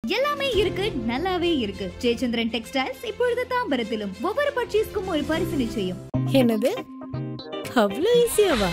எல்லாமே இருக்கு நல்லாவே இருக்கு ஜெயச்சந்திரன் டெக்ஸ்டைல்ஸ் இப்பொழுது தாம்பரத்திலும் ஒவ்வொரு பர்ச்சேஸ்க்கும் ஒரு பரிசு நிச்சயம் என்னது அவ்வளோ ஈஸியாவா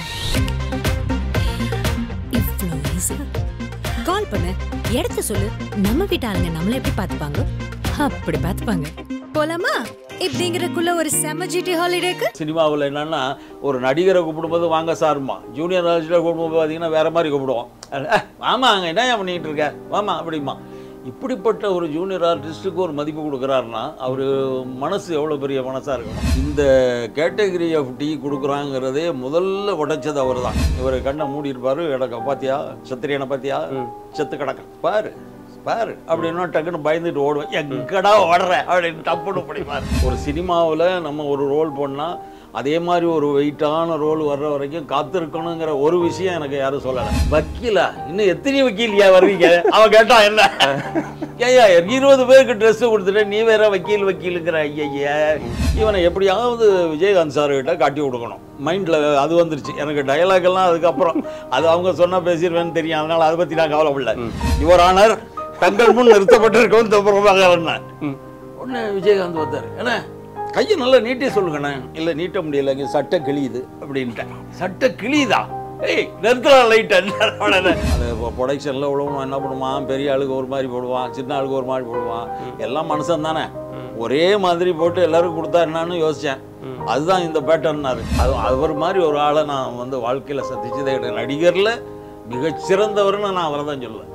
இவ்வளோ ஈஸியா கால் பண்ணு இடத்த சொல்லு நம்ம வீட்டு ஆளுங்க நம்மள எப்படி பார்த்துப்பாங்க அப்படி பார்த்துப்பாங்க போலாமா இப்படிங்கிறக்குள்ள ஒரு செம ஜிடி ஹாலிடேக்கு சினிமாவில் என்னன்னா ஒரு நடிகரை கூப்பிடும்போது வாங்க சார்மா ஜூனியர் ஆர்டிஸ்டை கூப்பிடும்போது பார்த்தீங்கன்னா வேற மாதிரி கூப்பிடுவோம் அஹ், வாமா அங்கே என்ன பண்ணிட்டு இருக்க வாமா அப்படிமா இப்படிப்பட்ட ஒரு ஜூனியர் ஆர்டிஸ்ட்டுக்கு ஒரு மதிப்பு கொடுக்குறாருன்னா அவர் மனசு எவ்வளோ பெரிய மனசாக இருக்கணும் இந்த கேட்டகரி ஆஃப் டீ கொடுக்குறாங்கிறதே முதல்ல உடைச்சது அவர் தான் இவர் கண்ணை மூடியிருப்பாரு கிடக்க பாத்தியா சத்திரியனை பாத்தியா செத்து கிடக்க பாரு பாரு அப்படின்னா டக்குன்னு பயந்துட்டு ஓடுவேன் எங்கடா ஓடுற அப்படின்னு டப்புன்னு பிடிப்பார் ஒரு சினிமாவில் நம்ம ஒரு ரோல் பண்ணால் அதே மாதிரி ஒரு வெயிட்டான ரோல் வர்ற வரைக்கும் காத்திருக்கணுங்கிற ஒரு விஷயம் எனக்கு யாரும் சொல்லலை வக்கீலா இன்னும் எத்தனை வக்கீல்யா வருவீங்க அவன் கேட்டா என்ன ஏய்யா இருபது பேருக்கு ட்ரெஸ் கொடுத்துட்டு நீ வேற வக்கீல் வக்கீலுங்கிற ஐயா இவனை எப்படியாவது விஜயகாந்த் சார் கிட்ட காட்டி கொடுக்கணும் மைண்டில் அது வந்துருச்சு எனக்கு டயலாக் எல்லாம் அதுக்கப்புறம் அது அவங்க சொன்னா பேசிடுவேன்னு தெரியும் அதனால அதை பற்றி நான் கவலைப்படல யுவர் ஆனர் தங்கள் முன் நிறுத்தப்பட்டிருக்கவும் பிரபாகரன் உடனே விஜயகாந்த் வந்தார் என்ன கையை நல்லா நீட்டி சொல்லுங்கண்ணே இல்லை நீட்ட முடியல இங்கே சட்டை கிழியுது அப்படின்ட்டேன் சட்டை கிழியுதா ஏய் நிறுத்தலாம் லைட் உடனே அது இப்போ ப்ரொடக்ஷனில் உழவணும் என்ன பண்ணுவான் பெரிய ஆளுக்கு ஒரு மாதிரி போடுவான் சின்ன ஆளுக்கு ஒரு மாதிரி போடுவான் எல்லாம் மனுஷன் தானே ஒரே மாதிரி போட்டு எல்லாரும் கொடுத்தா என்னன்னு யோசித்தேன் அதுதான் இந்த பேட்டர்னாரு அது அவர் மாதிரி ஒரு ஆளை நான் வந்து வாழ்க்கையில் சந்திச்சதே கிடையாது நடிகரில் மிகச்சிறந்தவர்னு நான் அவரை தான் சொல்லுவேன்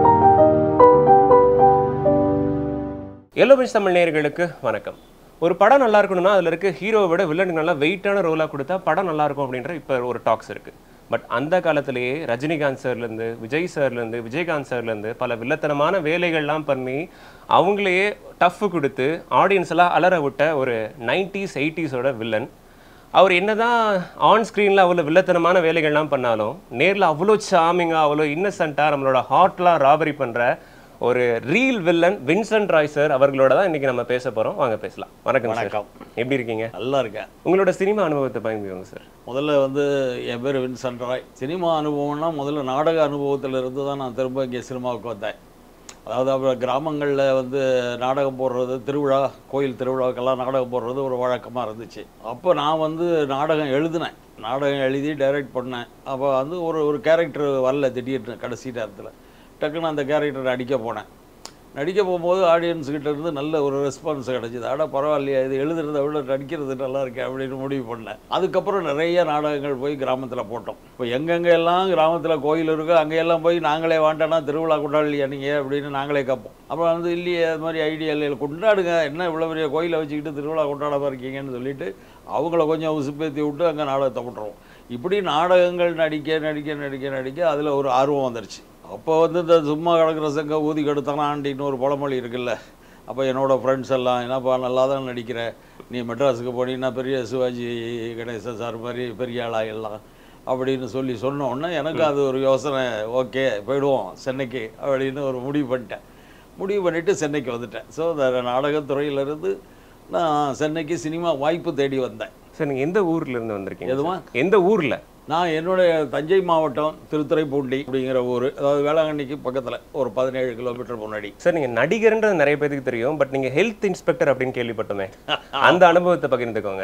எல்லோ பெஞ்ச் தமிழ் நேயர்களுக்கு வணக்கம் ஒரு படம் நல்லா இருக்கணும்னா அதில் இருக்க ஹீரோவை விட வில்லனுக்கு நல்லா வெயிட்டான ரோலாக கொடுத்தா படம் நல்லா இருக்கும் அப்படின்ற இப்போ ஒரு டாக்ஸ் இருக்கு பட் அந்த காலத்திலேயே ரஜினிகாந்த் சார்லேருந்து விஜய் சார்லேருந்து விஜயகாந்த் சார்லேருந்து பல வில்லத்தனமான வேலைகள்லாம் பண்ணி அவங்களையே டஃப் கொடுத்து ஆடியன்ஸ் எல்லாம் அலற விட்ட ஒரு நைன்டிஸ் எயிட்டிஸோட வில்லன் அவர் என்னதான் ஆன் ஸ்க்ரீனில் அவ்வளோ வில்லத்தனமான வேலைகள்லாம் பண்ணாலும் நேரில் அவ்வளோ சாமிங்காக அவ்வளோ இன்னசென்ட்டாக நம்மளோட ஹார்ட்லாம் ராபரி பண்ணுற ஒரு reel villain Vincent Roy sir அவர்களோட தான் இன்னைக்கு நம்ம பேச போகிறோம் வாங்க பேசலாம் வணக்கம் சார் வணக்கம். எப்படி இருக்கீங்க நல்லா இருக்கேன் உங்களோட சினிமா அனுபவத்தை பயந்துக்கோங்க சார் முதல்ல வந்து என் பேர் வின்சென்ட் ராய் சினிமா அனுபவம்னா முதல்ல நாடக அனுபவத்தில் இருந்து தான் நான் திரும்ப இங்கே சினிமாவுக்கு வந்தேன் அதாவது அப்புறம் கிராமங்களில் வந்து நாடகம் போடுறது திருவிழா கோயில் திருவிழாக்கெல்லாம் நாடகம் போடுறது ஒரு வழக்கமாக இருந்துச்சு அப்போ நான் வந்து நாடகம் எழுதினேன் நாடகம் எழுதி டைரக்ட் பண்ணேன் அப்போ வந்து ஒரு ஒரு கேரக்டர் வரல திடீர்னு கடைசி நேரத்தில் டக்குன்னு அந்த கேரக்டர் நடிக்க போனேன் நடிக்க போகும்போது ஆடியன்ஸ் கிட்ட இருந்து நல்ல ஒரு ரெஸ்பான்ஸ் கிடைச்சிது அட பரவாயில்லையா இது எழுதுறதை விட நடிக்கிறது நல்லா இருக்கே அப்படின்னு முடிவு பண்ணேன் அதுக்கப்புறம் நிறைய நாடகங்கள் போய் கிராமத்தில் போட்டோம் இப்போ எங்கெங்க எல்லாம் கிராமத்தில் கோயில் இருக்கோ அங்கெல்லாம் போய் நாங்களே வாண்டனா திருவிழா கொண்டாடலையா நீங்கள் அப்படின்னு நாங்களே கேட்போம் அப்புறம் வந்து இல்லையே அது மாதிரி ஐடியா இல்லை கொண்டாடுங்க என்ன இவ்வளோ பெரிய கோயிலை வச்சுக்கிட்டு திருவிழா கொண்டாடாம இருக்கீங்கன்னு சொல்லிட்டு அவங்கள கொஞ்சம் உசுப்பேற்றி விட்டு அங்கே நாடகத்தை பண்ணுறோம் இப்படி நாடகங்கள் நடிக்க நடிக்க நடிக்க நடிக்க அதில் ஒரு ஆர்வம் வந்துருச்சு அப்போ வந்து இந்த சும்மா கிடக்கிற சங்க ஊதி கெடுத்தானான்டின்னு ஒரு பழமொழி இருக்குல்ல அப்போ என்னோட ஃப்ரெண்ட்ஸ் எல்லாம் என்னப்பா நல்லா தான் நடிக்கிற நீ மெட்ராஸுக்கு போனீங்கன்னா பெரிய சிவாஜி கணேசன் சார் மாதிரி பெரிய ஆளா எல்லாம் அப்படின்னு சொல்லி சொன்ன உடனே எனக்கு அது ஒரு யோசனை ஓகே போயிடுவோம் சென்னைக்கு அப்படின்னு ஒரு முடிவு பண்ணிட்டேன் முடிவு பண்ணிவிட்டு சென்னைக்கு வந்துட்டேன் ஸோ இந்த நாடகத்துறையிலேருந்து நான் சென்னைக்கு சினிமா வாய்ப்பு தேடி வந்தேன் சார் நீங்கள் எந்த ஊர்ல இருந்து வந்திருக்கீங்க எதுவா? சார்? எந்த ஊர்ல நான் என்னுடைய தஞ்சை மாவட்டம் திருத்துறைப்பூண்டி அப்படிங்கிற ஊர் அதாவது வேளாங்கண்ணிக்கு பக்கத்தில் ஒரு பதினேழு கிலோமீட்டர் முன்னாடி சார் நீங்க நடிகர்ன்றது நிறைய பேருக்கு தெரியும் பட் நீங்க ஹெல்த் இன்ஸ்பெக்டர் அப்படின்னு கேள்விப்பட்டோமே அந்த அனுபவத்தை பகிர்ந்துக்கோங்க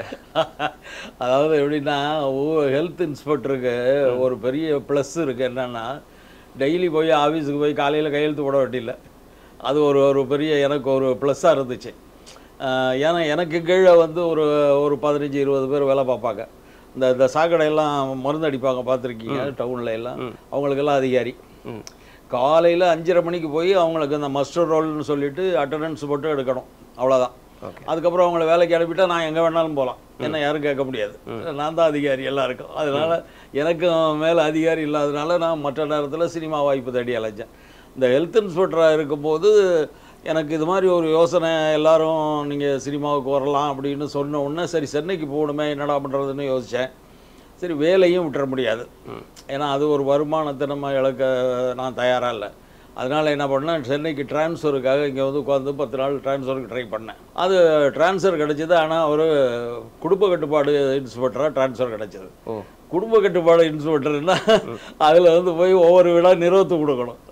அதாவது எப்படின்னா ஹெல்த் இன்ஸ்பெக்டருக்கு ஒரு பெரிய ப்ளஸ் இருக்குது என்னென்னா டெய்லி போய் ஆஃபீஸுக்கு போய் காலையில் கையெழுத்து போட வேண்டியில்லை அது ஒரு ஒரு பெரிய எனக்கு ஒரு ப்ளஸ்ஸாக இருந்துச்சு ஆஹ் ஏன்னா எனக்கு கீழே வந்து ஒரு ஒரு பதினஞ்சு இருபது பேர் வேலை பார்ப்பாங்க இந்த இந்த சாக்கடையெல்லாம் மருந்து அடிப்பாங்க பார்த்துருக்கீங்க டவுனில் எல்லாம் அவங்களுக்கெல்லாம் அதிகாரி காலையில் அஞ்சரை மணிக்கு போய் அவங்களுக்கு இந்த மஸ்டர் ரோல்னு சொல்லிட்டு அட்டண்டன்ஸ் மட்டும் எடுக்கணும் அவ்வளோதான் அதுக்கப்புறம் அவங்கள வேலைக்கு அனுப்பிட்டா நான் எங்கே வேணாலும் போகலாம் என்ன யாரும் கேட்க முடியாது நான் தான் அதிகாரி எல்லாருக்கும் அதனால எனக்கு மேலே அதிகாரி இல்லாதனால நான் மற்ற நேரத்தில் சினிமா வாய்ப்பு தேடி அலைஞ்சேன் இந்த ஹெல்த் இன்ஸ்பெக்டராக இருக்கும்போது எனக்கு இது மாதிரி ஒரு யோசனை எல்லாரும் நீங்கள் சினிமாவுக்கு வரலாம் அப்படின்னு சொன்ன உடனே சரி சென்னைக்கு போகணுமே என்னடா பண்ணுறதுன்னு யோசித்தேன் சரி வேலையும் விட்டுற முடியாது ஏன்னா அது ஒரு வருமானத்தை நம்ம இழக்க நான் தயாராக இல்லை அதனால் என்ன பண்ணேன் சென்னைக்கு ட்ரான்ஸ்ஃபருக்காக இங்கே வந்து உட்காந்து பத்து நாள் ட்ரான்ஸ்ஃபருக்கு ட்ரை பண்ணேன் அது ட்ரான்ஸ்ஃபர் கிடச்சிது ஆனால் ஒரு குடும்ப கட்டுப்பாடு இன்ஸ்பெக்டராக ட்ரான்ஸ்ஃபர் கிடச்சிது ஓ குடும்ப கட்டுப்பாடு இன்ஸ்பெக்டர்னா அதில் வந்து போய் ஒவ்வொரு வீடாக நிறுவத்து கொடுக்கணும்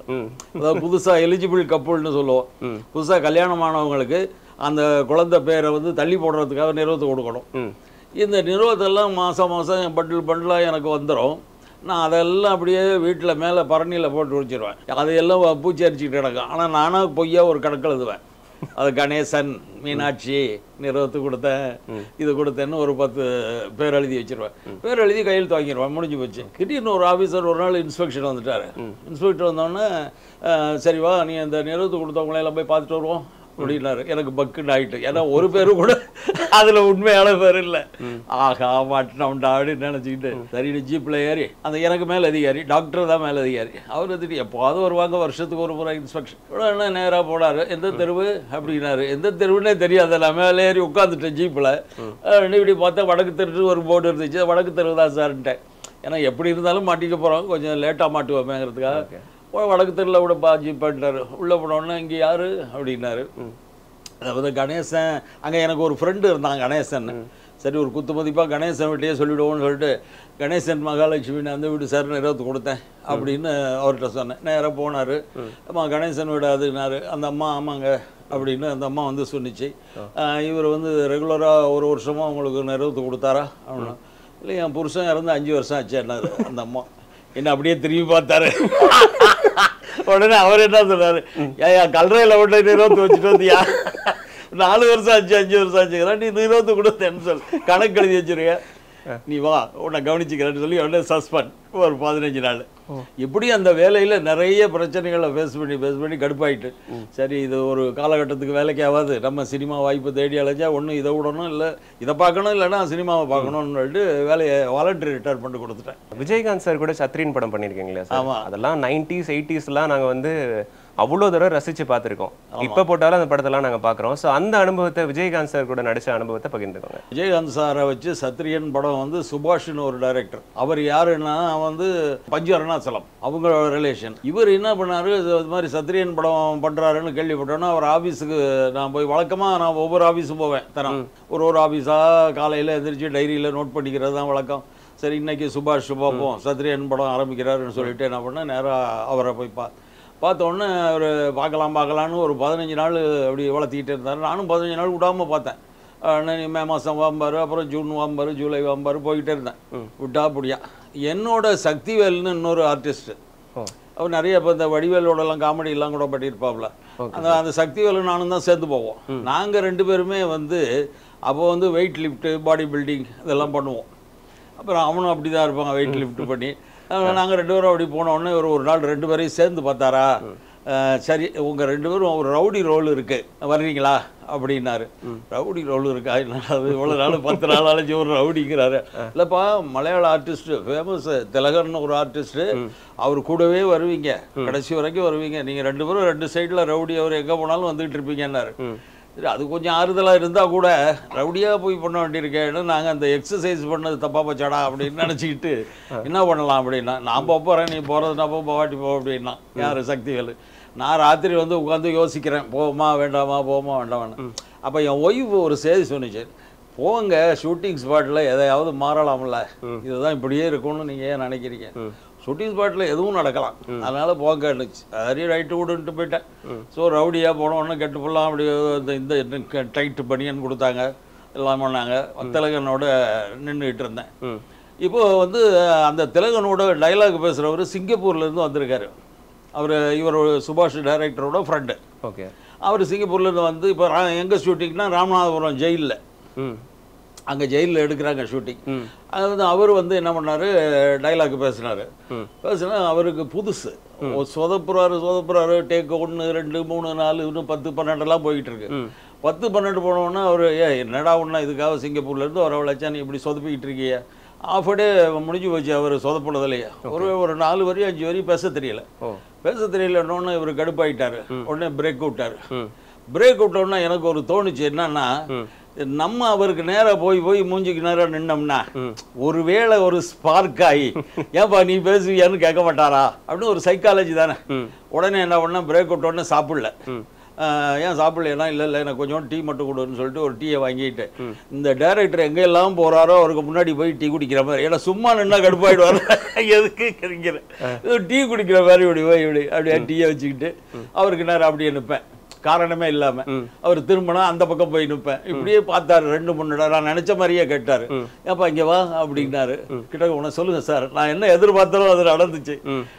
ம் அதாவது புதுசா எலிஜிபிள் கப்புள்னு சொல்லுவோம் புதுசா கல்யாணமானவங்களுக்கு அந்த குழந்தை பேரை வந்து தள்ளி போடுறதுக்காக நிறுவத்து கொடுக்கணும் ம் இந்த நிறுவத்தெல்லாம் மாதம் மாதம் பண்டில் பண்டிலாக எனக்கு வந்துடும் நான் அதெல்லாம் அப்படியே வீட்டில் மேலே பரணியில் போட்டு வச்சிருவேன் அதையெல்லாம் பூச்சி அரிச்சிட்டு கிடக்கும் ஆனால் நானாக பொய்யா ஒரு கணக்கு எழுதுவேன் அது கணேசன் மீனாட்சி நிறுவத்து கொடுத்தேன் இது கொடுத்தேன்னு ஒரு பத்து பேர் எழுதி வச்சிருவேன் பேர் எழுதி கையெழுத்து வாங்கிடுவேன் முடிஞ்சு போச்சு திடீர்னு ஒரு ஆஃபீஸர் ஒரு நாள் இன்ஸ்பெக்ஷன் வந்துட்டாரு இன்ஸ்பெக்டர் வந்தோடனே அஹ், சரி வா நீ அந்த நிறுவத்து கொடுத்தவங்களையெல்லாம் போய் பார்த்துட்டு வருவோம் அப்படின்னாரு எனக்கு பக்குன்னு ஆயிட்டு ஏன்னா ஒரு பேரு கூட அதுல உண்மையான பேர் இல்ல ஆகா மாட்டினோம்டா அப்படின்னு நினைச்சுக்கிட்டு சரி ஜீப்ல ஏறி அந்த எனக்கு மேல அதிகாரி டாக்டர் தான் மேல அதிகாரி அவர் வந்துட்டு எப்போவாவது வருவாங்க வருஷத்துக்கு ஒரு முறை இன்ஸ்பெக்ஷன் உடனே நேரா போனாரு எந்த தெருவு அப்படின்னாரு எந்த தெருவுன்னே தெரியாது நான் மேலே ஏறி உட்காந்துட்டேன் ஜீப்ல அஹ் இப்படி பார்த்தா வடக்கு தெரு ஒரு போர்டு இருந்துச்சு வடக்கு தெரு தான் சார்ன்ட்டேன் ஏன்னா எப்படி இருந்தாலும் மாட்டிக்க போறோம் கொஞ்சம் லேட்டா மாட்டுவோமேங்கிறதுக்காக போய் வடக்கு தெருவில் விட பா ஜீப்பாட்டாரு உள்ளே போனோடனே இங்கே யாரு அப்படின்னாரு அதாவது கணேசன் அங்கே எனக்கு ஒரு ஃப்ரெண்டு இருந்தான் கணேசன் சரி ஒரு குத்து மதிப்பாக கணேசன் வீட்டையே சொல்லிவிடுவோம்னு சொல்லிட்டு கணேசன் மகாலட்சுமி அந்த வீடு சார் இருபத்து கொடுத்தேன் அப்படின்னு அவர்கிட்ட சொன்னேன் நேராக போனார் அம்மா கணேசன் வீடு அதுனாரு அந்த அம்மா ஆமாங்க அப்படின்னு அந்த அம்மா வந்து சொன்னிச்சு இவர் வந்து ரெகுலராக ஒரு வருஷமாக உங்களுக்கு நிறுவத்து கொடுத்தாரா அப்படின்னா இல்லை என் புருஷன் இறந்து அஞ்சு வருஷம் ஆச்சு என்னாரு அந்த அம்மா என்ன அப்படியே திரும்பி பார்த்தாரு உடனே அவர் என்ன சொன்னாரு ஏயா கல்றையில விட்டு நிறுவத்து வச்சுட்டு வந்தியா நாலு வருஷம் ஆச்சு அஞ்சு வருஷம் ஆச்சுங்கிறா நீ நிறுவத்து கொடுத்தேன்னு சொல் கணக்கு எழுதி வச்சிருக்க நீ வா உன்னை கவனிச்சுக்கிறேன்னு சொல்லி உடனே சஸ்பெண்ட் ஒரு பதினஞ்சு நாள் இப்படி அந்த வேலையில நிறைய பிரச்சனைகளை ஃபேஸ் பண்ணி ஃபேஸ் பண்ணி கடுப்பாயிட்டு சரி இது ஒரு காலகட்டத்துக்கு வேலைக்கு ஆகாது நம்ம சினிமா வாய்ப்பு தேடி அலைஞ்சா ஒண்ணு இதை விடணும் இல்லை இதை பார்க்கணும் இல்லைன்னா சினிமாவை பார்க்கணும்னு சொல்லிட்டு வேலையை வாலண்டரி ரிட்டையர் பண்ணி கொடுத்துட்டேன் விஜயகாந்த் சார் கூட சத்ரின் படம் பண்ணியிருக்கீங்களா சார் ஆமா. அதெல்லாம் நைன்டிஸ் எயிட்டிஸ்லாம் நாங்க வந்து அவ்வளோ தடவை ரசிச்சு பார்த்திருக்கோம் இப்போ போட்டாலும் அந்த படத்தெல்லாம் நாங்க பார்க்குறோம் ஸோ அந்த அனுபவத்தை விஜயகாந்த் சார் கூட நடிச்ச அனுபவத்தை பகிர்ந்துக்கோங்க விஜயகாந்த் சாரை வச்சு சத்ரியன் படம் வந்து சுபாஷ்னு ஒரு டைரக்டர் அவர் யாருன்னா வந்து பஞ்சு அருணாச்சலம் அவங்க ரிலேஷன் இவர் என்ன பண்ணாரு இது மாதிரி சத்ரியன் படம் பண்றாருன்னு கேள்விப்பட்டோன்னா அவர் ஆபீஸுக்கு நான் போய் வழக்கமா நான் ஒவ்வொரு ஆபீஸும் போவேன் தரம் ஒரு ஒரு ஆபீஸா காலையில எந்திரிச்சு டைரியில நோட் பண்ணிக்கிறது தான் வழக்கம் சரி இன்னைக்கு சுபாஷ் பார்ப்போம் சத்ரியன் படம் ஆரம்பிக்கிறாருன்னு சொல்லிட்டு என்ன பண்ணேன் நேரா அவரை போய் பா பார்த்த உடனே அவர் பார்க்கலாம் பார்க்கலான்னு ஒரு பதினஞ்சு நாள் அப்படி வளர்த்திக்கிட்டு இருந்தார் நானும் பதினஞ்சு நாள் விடாம பார்த்தேன் அஹ் மே மாதம் வாம்பார் அப்புறம் ஜூன் வாம்பார் ஜூலை வாம்பார் போய்கிட்டே இருந்தேன் விட்டா அப்படியா என்னோட சக்திவேல்னு இன்னொரு ஆர்டிஸ்ட் ஓ அவர் நிறைய இப்போ இந்த வடிவேலோடலாம் காமெடி எல்லாம் கூட பண்ணியிருப்பாப்ல அந்த அந்த சக்திவேலு நானும் தான் சேர்ந்து போவோம் நாங்கள் ரெண்டு பேருமே வந்து அப்போ வந்து வெயிட் லிஃப்ட் பாடி பில்டிங் இதெல்லாம் பண்ணுவோம் அப்புறம் அவனும் அப்படி தான் இருப்பாங்க வெயிட் லிஃப்ட் பண்ணி நாங்கள் ரெண்டு பேரும் அப்படி போன உடனே ஒரு ஒரு நாள் ரெண்டு பேரையும் சேர்ந்து பார்த்தாரா அஹ் சரி உங்கள் ரெண்டு பேரும் ஒரு ரவுடி ரோல் இருக்கு வர்றீங்களா அப்படின்னாரு ரவுடி ரோல் இருக்கா என்ன அது இவ்வளோ நாள் பத்து நாள் அழைச்சி ஒரு ரவுடிங்கிறாரு இல்லைப்பா மலையாள ஆர்டிஸ்ட் ஃபேமஸ் திலகர்னு ஒரு ஆர்டிஸ்ட் அவர் கூடவே வருவீங்க கடைசி வரைக்கும் வருவீங்க நீங்கள் ரெண்டு பேரும் ரெண்டு சைடில் ரவுடி அவர் எங்கே போனாலும் வந்துகிட்டு இருப்பீங்கன்னாரு சரி அது கொஞ்சம் ஆறுதலாக இருந்தால் கூட ரவுடியாக போய் பண்ண வேண்டியிருக்கேன்னு நாங்கள் அந்த எக்ஸசைஸ் பண்ணது தப்பா போச்சாடா அப்படின்னு நினச்சிக்கிட்டு என்ன பண்ணலாம் அப்படின்னா நான் போக போகிறேன் நீ போகிறது நான் போக வாட்டி போ அப்படின்னா யார் சக்திவேலு நான் ராத்திரி வந்து உட்காந்து யோசிக்கிறேன் போமா வேண்டாமா போமா வேண்டாமான்னு அப்போ என் ஒய்ஃப் ஒரு செய்தி சொன்னிச்சு போங்க ஷூட்டிங் ஸ்பாட்டில் எதையாவது மாறலாம்ல இதுதான் இப்படியே இருக்கும்னு நீங்கள் ஏன் நினைக்கிறீங்க ஷூட்டிங் ஸ்பாட்டில் எதுவும் நடக்கலாம் அதனால போங்கன்னுச்சு சரி ரைட்டு விடுன்ட்டு போயிட்டேன் ஸோ ரவுடியாக போனோன்னு கெட்டு ஃபுல்லாக அப்படி இந்த இந்த டைட்டு பனியன் கொடுத்தாங்க எல்லாம் பண்ணாங்க திலகனோட நின்றுக்கிட்டு இருந்தேன் ம் இப்போ வந்து அந்த திலகனோட டைலாக் பேசுகிறவர் சிங்கப்பூர்லேருந்து வந்திருக்காரு அவர் இவர் சுபாஷ் டைரக்டரோட ஃப்ரெண்டு ஓகே அவர் சிங்கப்பூர்லேருந்து வந்து இப்போ எங்கே ஷூட்டிங்னா ராமநாதபுரம் ஜெயிலில் ம் அங்கே ஜெயிலில் எடுக்கிறாங்க ஷூட்டிங் ம் அது வந்து அவர் வந்து என்ன பண்ணாரு டைலாக் பேசினாரு ம். பேசினா அவருக்கு புதுசு ஓ, சொதப்புறாரு சொதப்புறாரு டேக் ஒன்று ரெண்டு மூணு நாலு இன்னும் பத்து பன்னெண்டெல்லாம் போயிட்டு இருக்கு ம். பத்து பன்னெண்டு போனோன்னா அவர் ஏ என்னடா ஒன்றா இதுக்காக சிங்கப்பூர்லேருந்து வர வளைச்சா நீ இப்படி சொதப்பிக்கிட்டு இருக்கீங்க ஆஃப் டே முடிஞ்சு போச்சு அவர் சொதப்புனதுலையே ஒரு ஒரு நாலு வரி அஞ்சு வரி பேச தெரியல ஓ பேச தெரியலன்னொன்னு இவர் கடுப்பாயிட்டாரு உடனே பிரேக் விட்டாரு ம் பிரேக் விட்டோன்னா எனக்கு ஒரு தோணுச்சு என்னன்னா நம்ம அவருக்கு நேரா போய் போய் மூஞ்சிக்கு நேரா நின்னோம்னா ஒருவேளை ஒரு ஸ்பார்க் ஆகி ஏன்பா நீ பேசுவியான்னு கேட்க மாட்டாரா அப்படின்னு ஒரு சைக்காலஜி தானே ம் உடனே என்ன பண்ண பிரேக் விட்டோடனே சாப்பிடல ஆஹ், ஏன் சாப்பிடலையா இல்லை இல்லை எனக்கு கொஞ்சம் டீ மட்டும் கொடுன்னு சொல்லிட்டு ஒரு டீயை வாங்கிட்டு இந்த டைரக்டர் எங்கெல்லாம் போறாரோ அவருக்கு முன்னாடி போய் டீ குடிக்கிற மாதிரி ஏன்னா சும்மா நின்னா கடுப்பாயிடுவார் எதுக்கு கிடைக்கிற டீ குடிக்கிற மாதிரி இப்படி போய் இப்படி அப்படியே டீயை வச்சுக்கிட்டு அவருக்கு நேரம் அப்படியே நிற்பேன் காரணமே இல்லாம அவர் திரும்பினா அந்த பக்கம் போய் நிற்பேன் இப்படியே பார்த்தாரு ரெண்டு மூணு இடம் நான் நினைச்ச மாதிரியே கேட்டாரு ஏப்பா இங்க வா அப்படின்னாரு கிட்ட உன சொல்லுங்க சார் நான் என்ன எதிர்பார்த்தாலும் அது நடந்துச்சு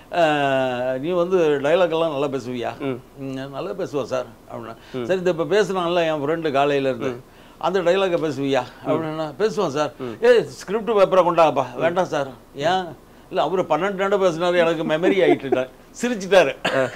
ஆஹ், நீ வந்து டைலாக் எல்லாம் நல்லா பேசுவியா ம், நல்லா பேசுவா சார் அப்படின்னா சரி இந்த இப்போ பேசுனான்ல என் ஃப்ரெண்டு காலையில இருந்து அந்த டைலாக்கை பேசுவியா அப்படின்னா பேசுவேன் சார் ஏ ஸ்கிரிப்ட் பேப்பரை கொண்டாப்பா வேண்டாம் சார் ஏன் இல்ல அவரு பன்னெண்டு நட பேசினாரு எனக்கு மெமரி ஆயிட்டு சிரிச்சிட்டாரு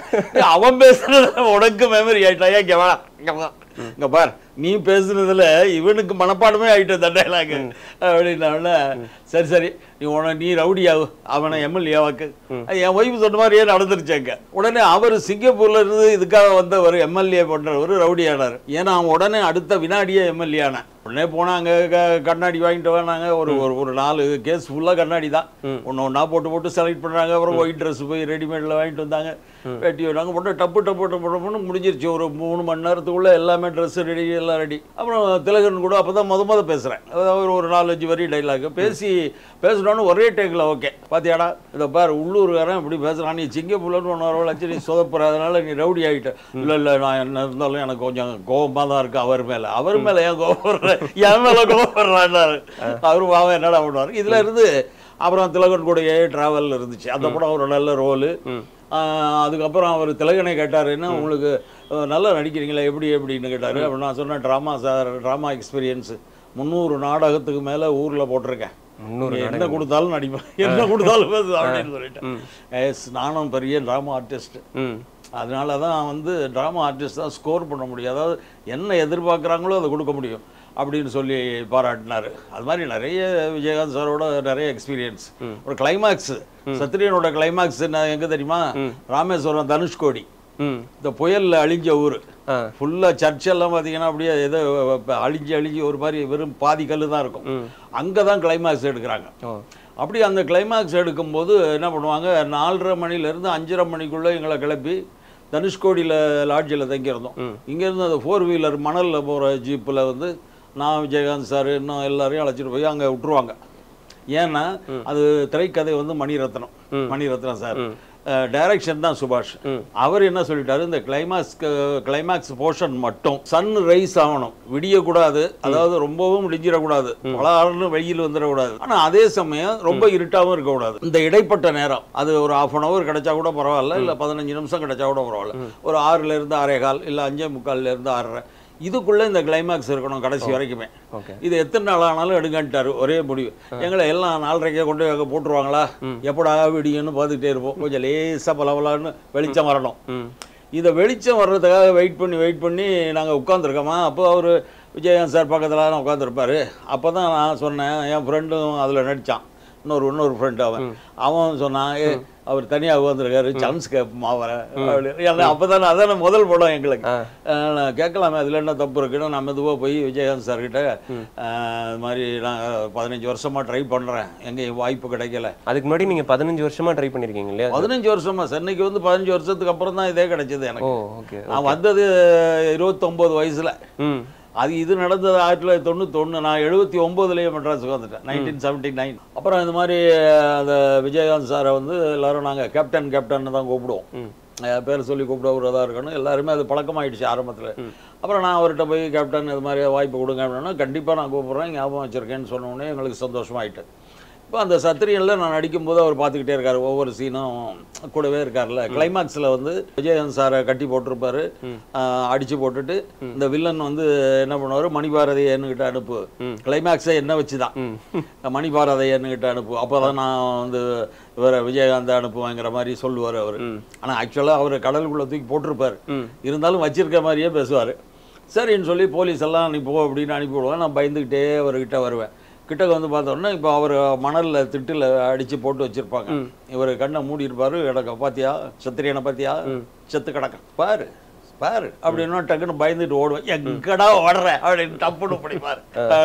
அவன் பேசுனது உனக்கு மெமரி ஆயிட்டா ஏன் இங்க வா இங்க வா இங்க பார் நீ பேசுனதுல இவனுக்கு மனப்பாடமே ஆயிட்டு அந்த டைலாக் அப்படின்னா சரி சரி நீ உன நீ ரவுடியாவு அவனை எம்எல்ஏ வாக்கு என் ஒய்ஃப் சொன்ன மாதிரியே நடந்துருச்சாங்க உடனே அவர் சிங்கப்பூர்ல இருந்து இதுக்காக வந்தவர் எம்எல்ஏ பண்றவர் ரவுடி ஆனார் ஏன்னா அவன் உடனே அடுத்த வினாடியே எம்எல்ஏ ஆனான் உடனே போனாங்க க- கண்ணாடி வாங்கிட்டு வந்தாங்க ஒரு ஒரு ஒரு நாலு கேஸ் ஃபுல்லா கண்ணாடி தான் ஒன்று ஒன்றா போட்டு போட்டு செலக்ட் பண்றாங்க அப்புறம் ஒயிட் ட்ரெஸ் போய் ரெடிமேட்ல வாங்கிட்டு வந்தாங்க வேட்டி வந்தாங்க போட்டு டப்பு டப்பு டப்பு டப்புன்னு முடிஞ்சிருச்சு ஒரு மூணு மணி நேரத்துக்குள்ள எல்லாமே ட்ரெஸ் ரெடி எல்லாம் ரெடி அப்புறம் திலகன் கூட அப்பதான் முத முத பேசுறேன் அதாவது ஒரு நாலஞ்சு வரி டைலாக் பேசி பேசுனோன்னு ஒரே டேக்கில் ஓகே பாத்தியாடா இதை பாரு உள்ளூர்காரன் இப்படி பேசுறான் நீ சிங்கப்பூர்லன்னு ஒன்று வரவழைச்சு நீ சொதப்புற அதனால நீ ரவுடி ஆகிட்ட இல்லை இல்லை நான் என்ன இருந்தாலும் எனக்கு கொஞ்சம் கோபமாக தான் இருக்கு அவர் மேலே அவர் மேலே ஏன் கோபப்படுற என் மேலே கோபப்படுறான்னாரு அவரு பாவம் என்னடா பண்ணுவார் இதுல இருந்து அப்புறம் திலகன் கூடயே டிராவல் இருந்துச்சு அந்த படம் ஒரு நல்ல ரோலு அதுக்கப்புறம் அவர் திலகனை கேட்டார் என்ன உங்களுக்கு அஹ், நல்லா நடிக்கிறீங்களா எப்படி எப்படின்னு கேட்டார் அப்படி நான் சொன்னேன் ட்ராமா சார் ட்ராமா எக்ஸ்பீரியன்ஸு முந்நூறு நாடகத்துக்கு மேலே ஊரில் போட்டிருக்கேன் முந்நூறு நீ என்ன கொடுத்தாலும் நடிப்பேன் என்ன கொடுத்தாலும் பேசு அப்படின்னு சொல்லிட்டேன் எஸ் நானும் பெரிய ட்ராமா ஆர்டிஸ்ட் ம் அதனால தான் வந்து ட்ராமா ஆர்டிஸ்ட் தான் ஸ்கோர் பண்ண முடியும் அதாவது என்ன எதிர்பார்க்குறாங்களோ அதை கொடுக்க முடியும் அப்படின்னு சொல்லி பாராட்டினாரு அது மாதிரி நிறைய விஜயகாந்த் சாரோட நிறைய எக்ஸ்பீரியன்ஸ் ஒரு கிளைமாக்ஸ் சத்ரியனோட கிளைமாக்ஸ் என்ன எங்க தெரியுமா ராமேஸ்வரம் தனுஷ்கோடி ம் இந்த புயல்ல அழிஞ்ச ஊர் ஆ ஃபுல்லாக சர்ச்செல்லாம் பார்த்தீங்கன்னா அப்படியே ஏதோ அழிஞ்சு அழிஞ்சு ஒரு மாதிரி வெறும் பாதி கல்லு தான் இருக்கும் அங்கே தான் கிளைமாக்ஸ் எடுக்கிறாங்க ஓ அப்படி அந்த கிளைமாக்ஸ் எடுக்கும்போது என்ன பண்ணுவாங்க நாலரை மணிலேருந்து அஞ்சரை மணிக்குள்ளே எங்களை கிளப்பி தனுஷ்கோடியில் லாட்ஜில் தங்கியிருந்தோம் இங்கேருந்து அந்த ஃபோர் வீலர் மணலில் போகிற ஜீப்பில் வந்து நான் விஜயகாந்த் சார் இன்னும் எல்லாரையும் அழைச்சிட்டு போய் அங்கே விட்டுருவாங்க ஏன்னா அது திரைக்கதை வந்து மணிரத்னம் மணிரத்னம் சார் டைரக்ஷன் தான் சுபாஷ் அவர் என்ன சொல்லிட்டாரு இந்த கிளைமாக்ஸ் கிளைமாக்ஸ் போர்ஷன் மட்டும் சன் ரைஸ் ஆகணும் விடியக்கூடாது அதாவது ரொம்பவும் விடிஞ்சிடக்கூடாது பல வெயில் வந்துடக்கூடாது ஆனா அதே சமயம் ரொம்ப இருட்டாவும் இருக்கக்கூடாது இந்த இடைப்பட்ட நேரம் அது ஒரு half அன் hour கிடைச்சா கூட பரவாயில்ல இல்ல பதினஞ்சு நிமிஷம் கிடைச்சா கூட பரவாயில்ல ஒரு ஆறுல இருந்து ஆறே கால் இல்ல அஞ்சே முக்கால்ல இருந்து ஆறரை இதுக்குள்ள இந்த கிளைமாக்ஸ் இருக்கணும் கடைசி வரைக்குமே ஓகே இது எத்தனை நாள் ஆனாலும் எடுங்கன்ட்டாரு ஒரே முடிவு எங்களை எல்லாம் நாலரைக்கே கொண்டு போய் அங்க போட்டுருவாங்களா எப்படா விடியும்னு பார்த்துக்கிட்டே இருப்போம் கொஞ்சம் லேசா பலபலான்னு வெளிச்சம் வரணும் ம் இதை வெளிச்சம் வர்றதுக்காக வெயிட் பண்ணி வெயிட் பண்ணி நாங்கள் உட்காந்துருக்கோமா அப்போ அவர் விஜயகாந்த் சார் பக்கத்தில் தான் உட்காந்துருப்பாரு அப்போ தான் நான் சொன்னேன் என் ஃப்ரெண்டும் அதில் நடித்தான் இன்னொரு இன்னொரு ஃப்ரெண்ட் அவன் அவன் சொன்னான் ஏ அவர் தனியாக உட்காந்துருக்காரு சான்ஸ் கேட்போமா அவரை அப்படின்னு அப்போ தானே அதான முதல் படம் எங்களுக்கு ஆ. அஹ் நான் கேட்கலாமே அதில் என்ன தப்பு இருக்குன்னு நான் மெதுவாக போய் விஜயகாந்த் சார்கிட்ட அஹ் இது மாதிரி நான் பதினஞ்சு வருஷமாக ட்ரை பண்ணுறேன் எங்கேயும் வாய்ப்பு கிடைக்கல அதுக்கு முன்னாடி நீங்க பதினஞ்சு வருஷமா ட்ரை பண்ணிருக்கீங்க இல்லையா பதினஞ்சு வருஷமா சென்னைக்கு வந்து பதினஞ்சு வருஷத்துக்கு அப்புறம் தான் இதே கிடைச்சது ஓ எனக்கு ஓகே நான் வந்தது இருபத்தொம்போது வயசுல ம் அது இது நடந்தது ஆயிரத்தி தொள்ளாயிரத்தி தொண்ணூத்தொன்று நான் எழுபத்தி ஒம்போதுலேயே மெட்ராஸுக்கு வந்துட்டேன் நைன்டீன் செவன்ட்டி நைன் அப்புறம் இந்த மாதிரி அந்த விஜயகாந்த் சாரை வந்து எல்லாரும் நாங்கள் கேப்டன் கேப்டன் தான் கூப்பிடுவோம் அஹ் பேர் சொல்லி கூப்பிடுறதா இருக்கணும் எல்லாருமே அது பழக்கமாயிடுச்சு ஆரம்பத்தில் அப்புறம் நான் அவர்கிட்ட போய் கேப்டன் இது மாதிரி வாய்ப்பு கொடுங்க அப்படின்னா கண்டிப்பாக நான் கூப்பிட்றேன் ஞாபகம் வச்சிருக்கேன்னு சொன்ன உடனே எங்களுக்கு சந்தோஷமாயிட்டு இப்போ அந்த சத்திரியனில் நான் நடிக்கும்போது அவர் பார்த்துக்கிட்டே இருக்காரு ஒவ்வொரு சீனும் கூடவே இருக்கார்ல கிளைமாக்ஸில் வந்து விஜயகாந்த் சாரை கட்டி போட்டிருப்பாரு அடிச்சு போட்டுட்டு இந்த வில்லன் வந்து என்ன பண்ணுவார் மணிபாரதி என்கிட்ட அனுப்பு கிளைமாக்ஸை என்ன வச்சு தான் மணிபாரதி என்கிட்ட அனுப்பு அப்போ தான் நான் வந்து இவரை விஜயகாந்த் அனுப்புவேங்கிற மாதிரி சொல்லுவார் அவர் ஆனால் ஆக்சுவலாக அவர் கடலுக்குள்ளே தூக்கி போட்டிருப்பார் இருந்தாலும் வச்சிருக்க மாதிரியே பேசுவார் சரின்னு சொல்லி போலீஸ் எல்லாம் அனுப்பி அப்படின்னு அனுப்பி விடுவேன் நான் பயந்துக்கிட்டே அவர்கிட்ட வருவேன் கிட்டக்க வந்து பார்த்தோன்னா இப்போ அவர் மணலில் திட்டில் அடித்து போட்டு வச்சிருப்பாங்க இவர் கண்ணை மூடி இருப்பாரு கிடக்க பாத்தியா சத்திரியனை பாத்தியா செத்து கிடக்க பாரு பாரு அப்படின்னா டக்குன்னு பயந்துட்டு ஓடுவேன் எங்கடா ஓடுற அப்படின்னு டப்புன்னு பிடிப்பாரு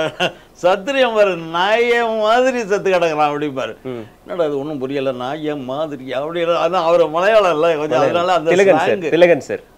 சத்திரியம் பாரு நாயம் மாதிரி செத்து கிடக்குறான் அப்படிப்பாரு என்னடா அது ஒன்றும் புரியல நாயம் மாதிரி அப்படின்னு அதான் அவர் மலையாளம் இல்லை கொஞ்சம் அதனால அந்த Thilakan sir slang. Thilakan sir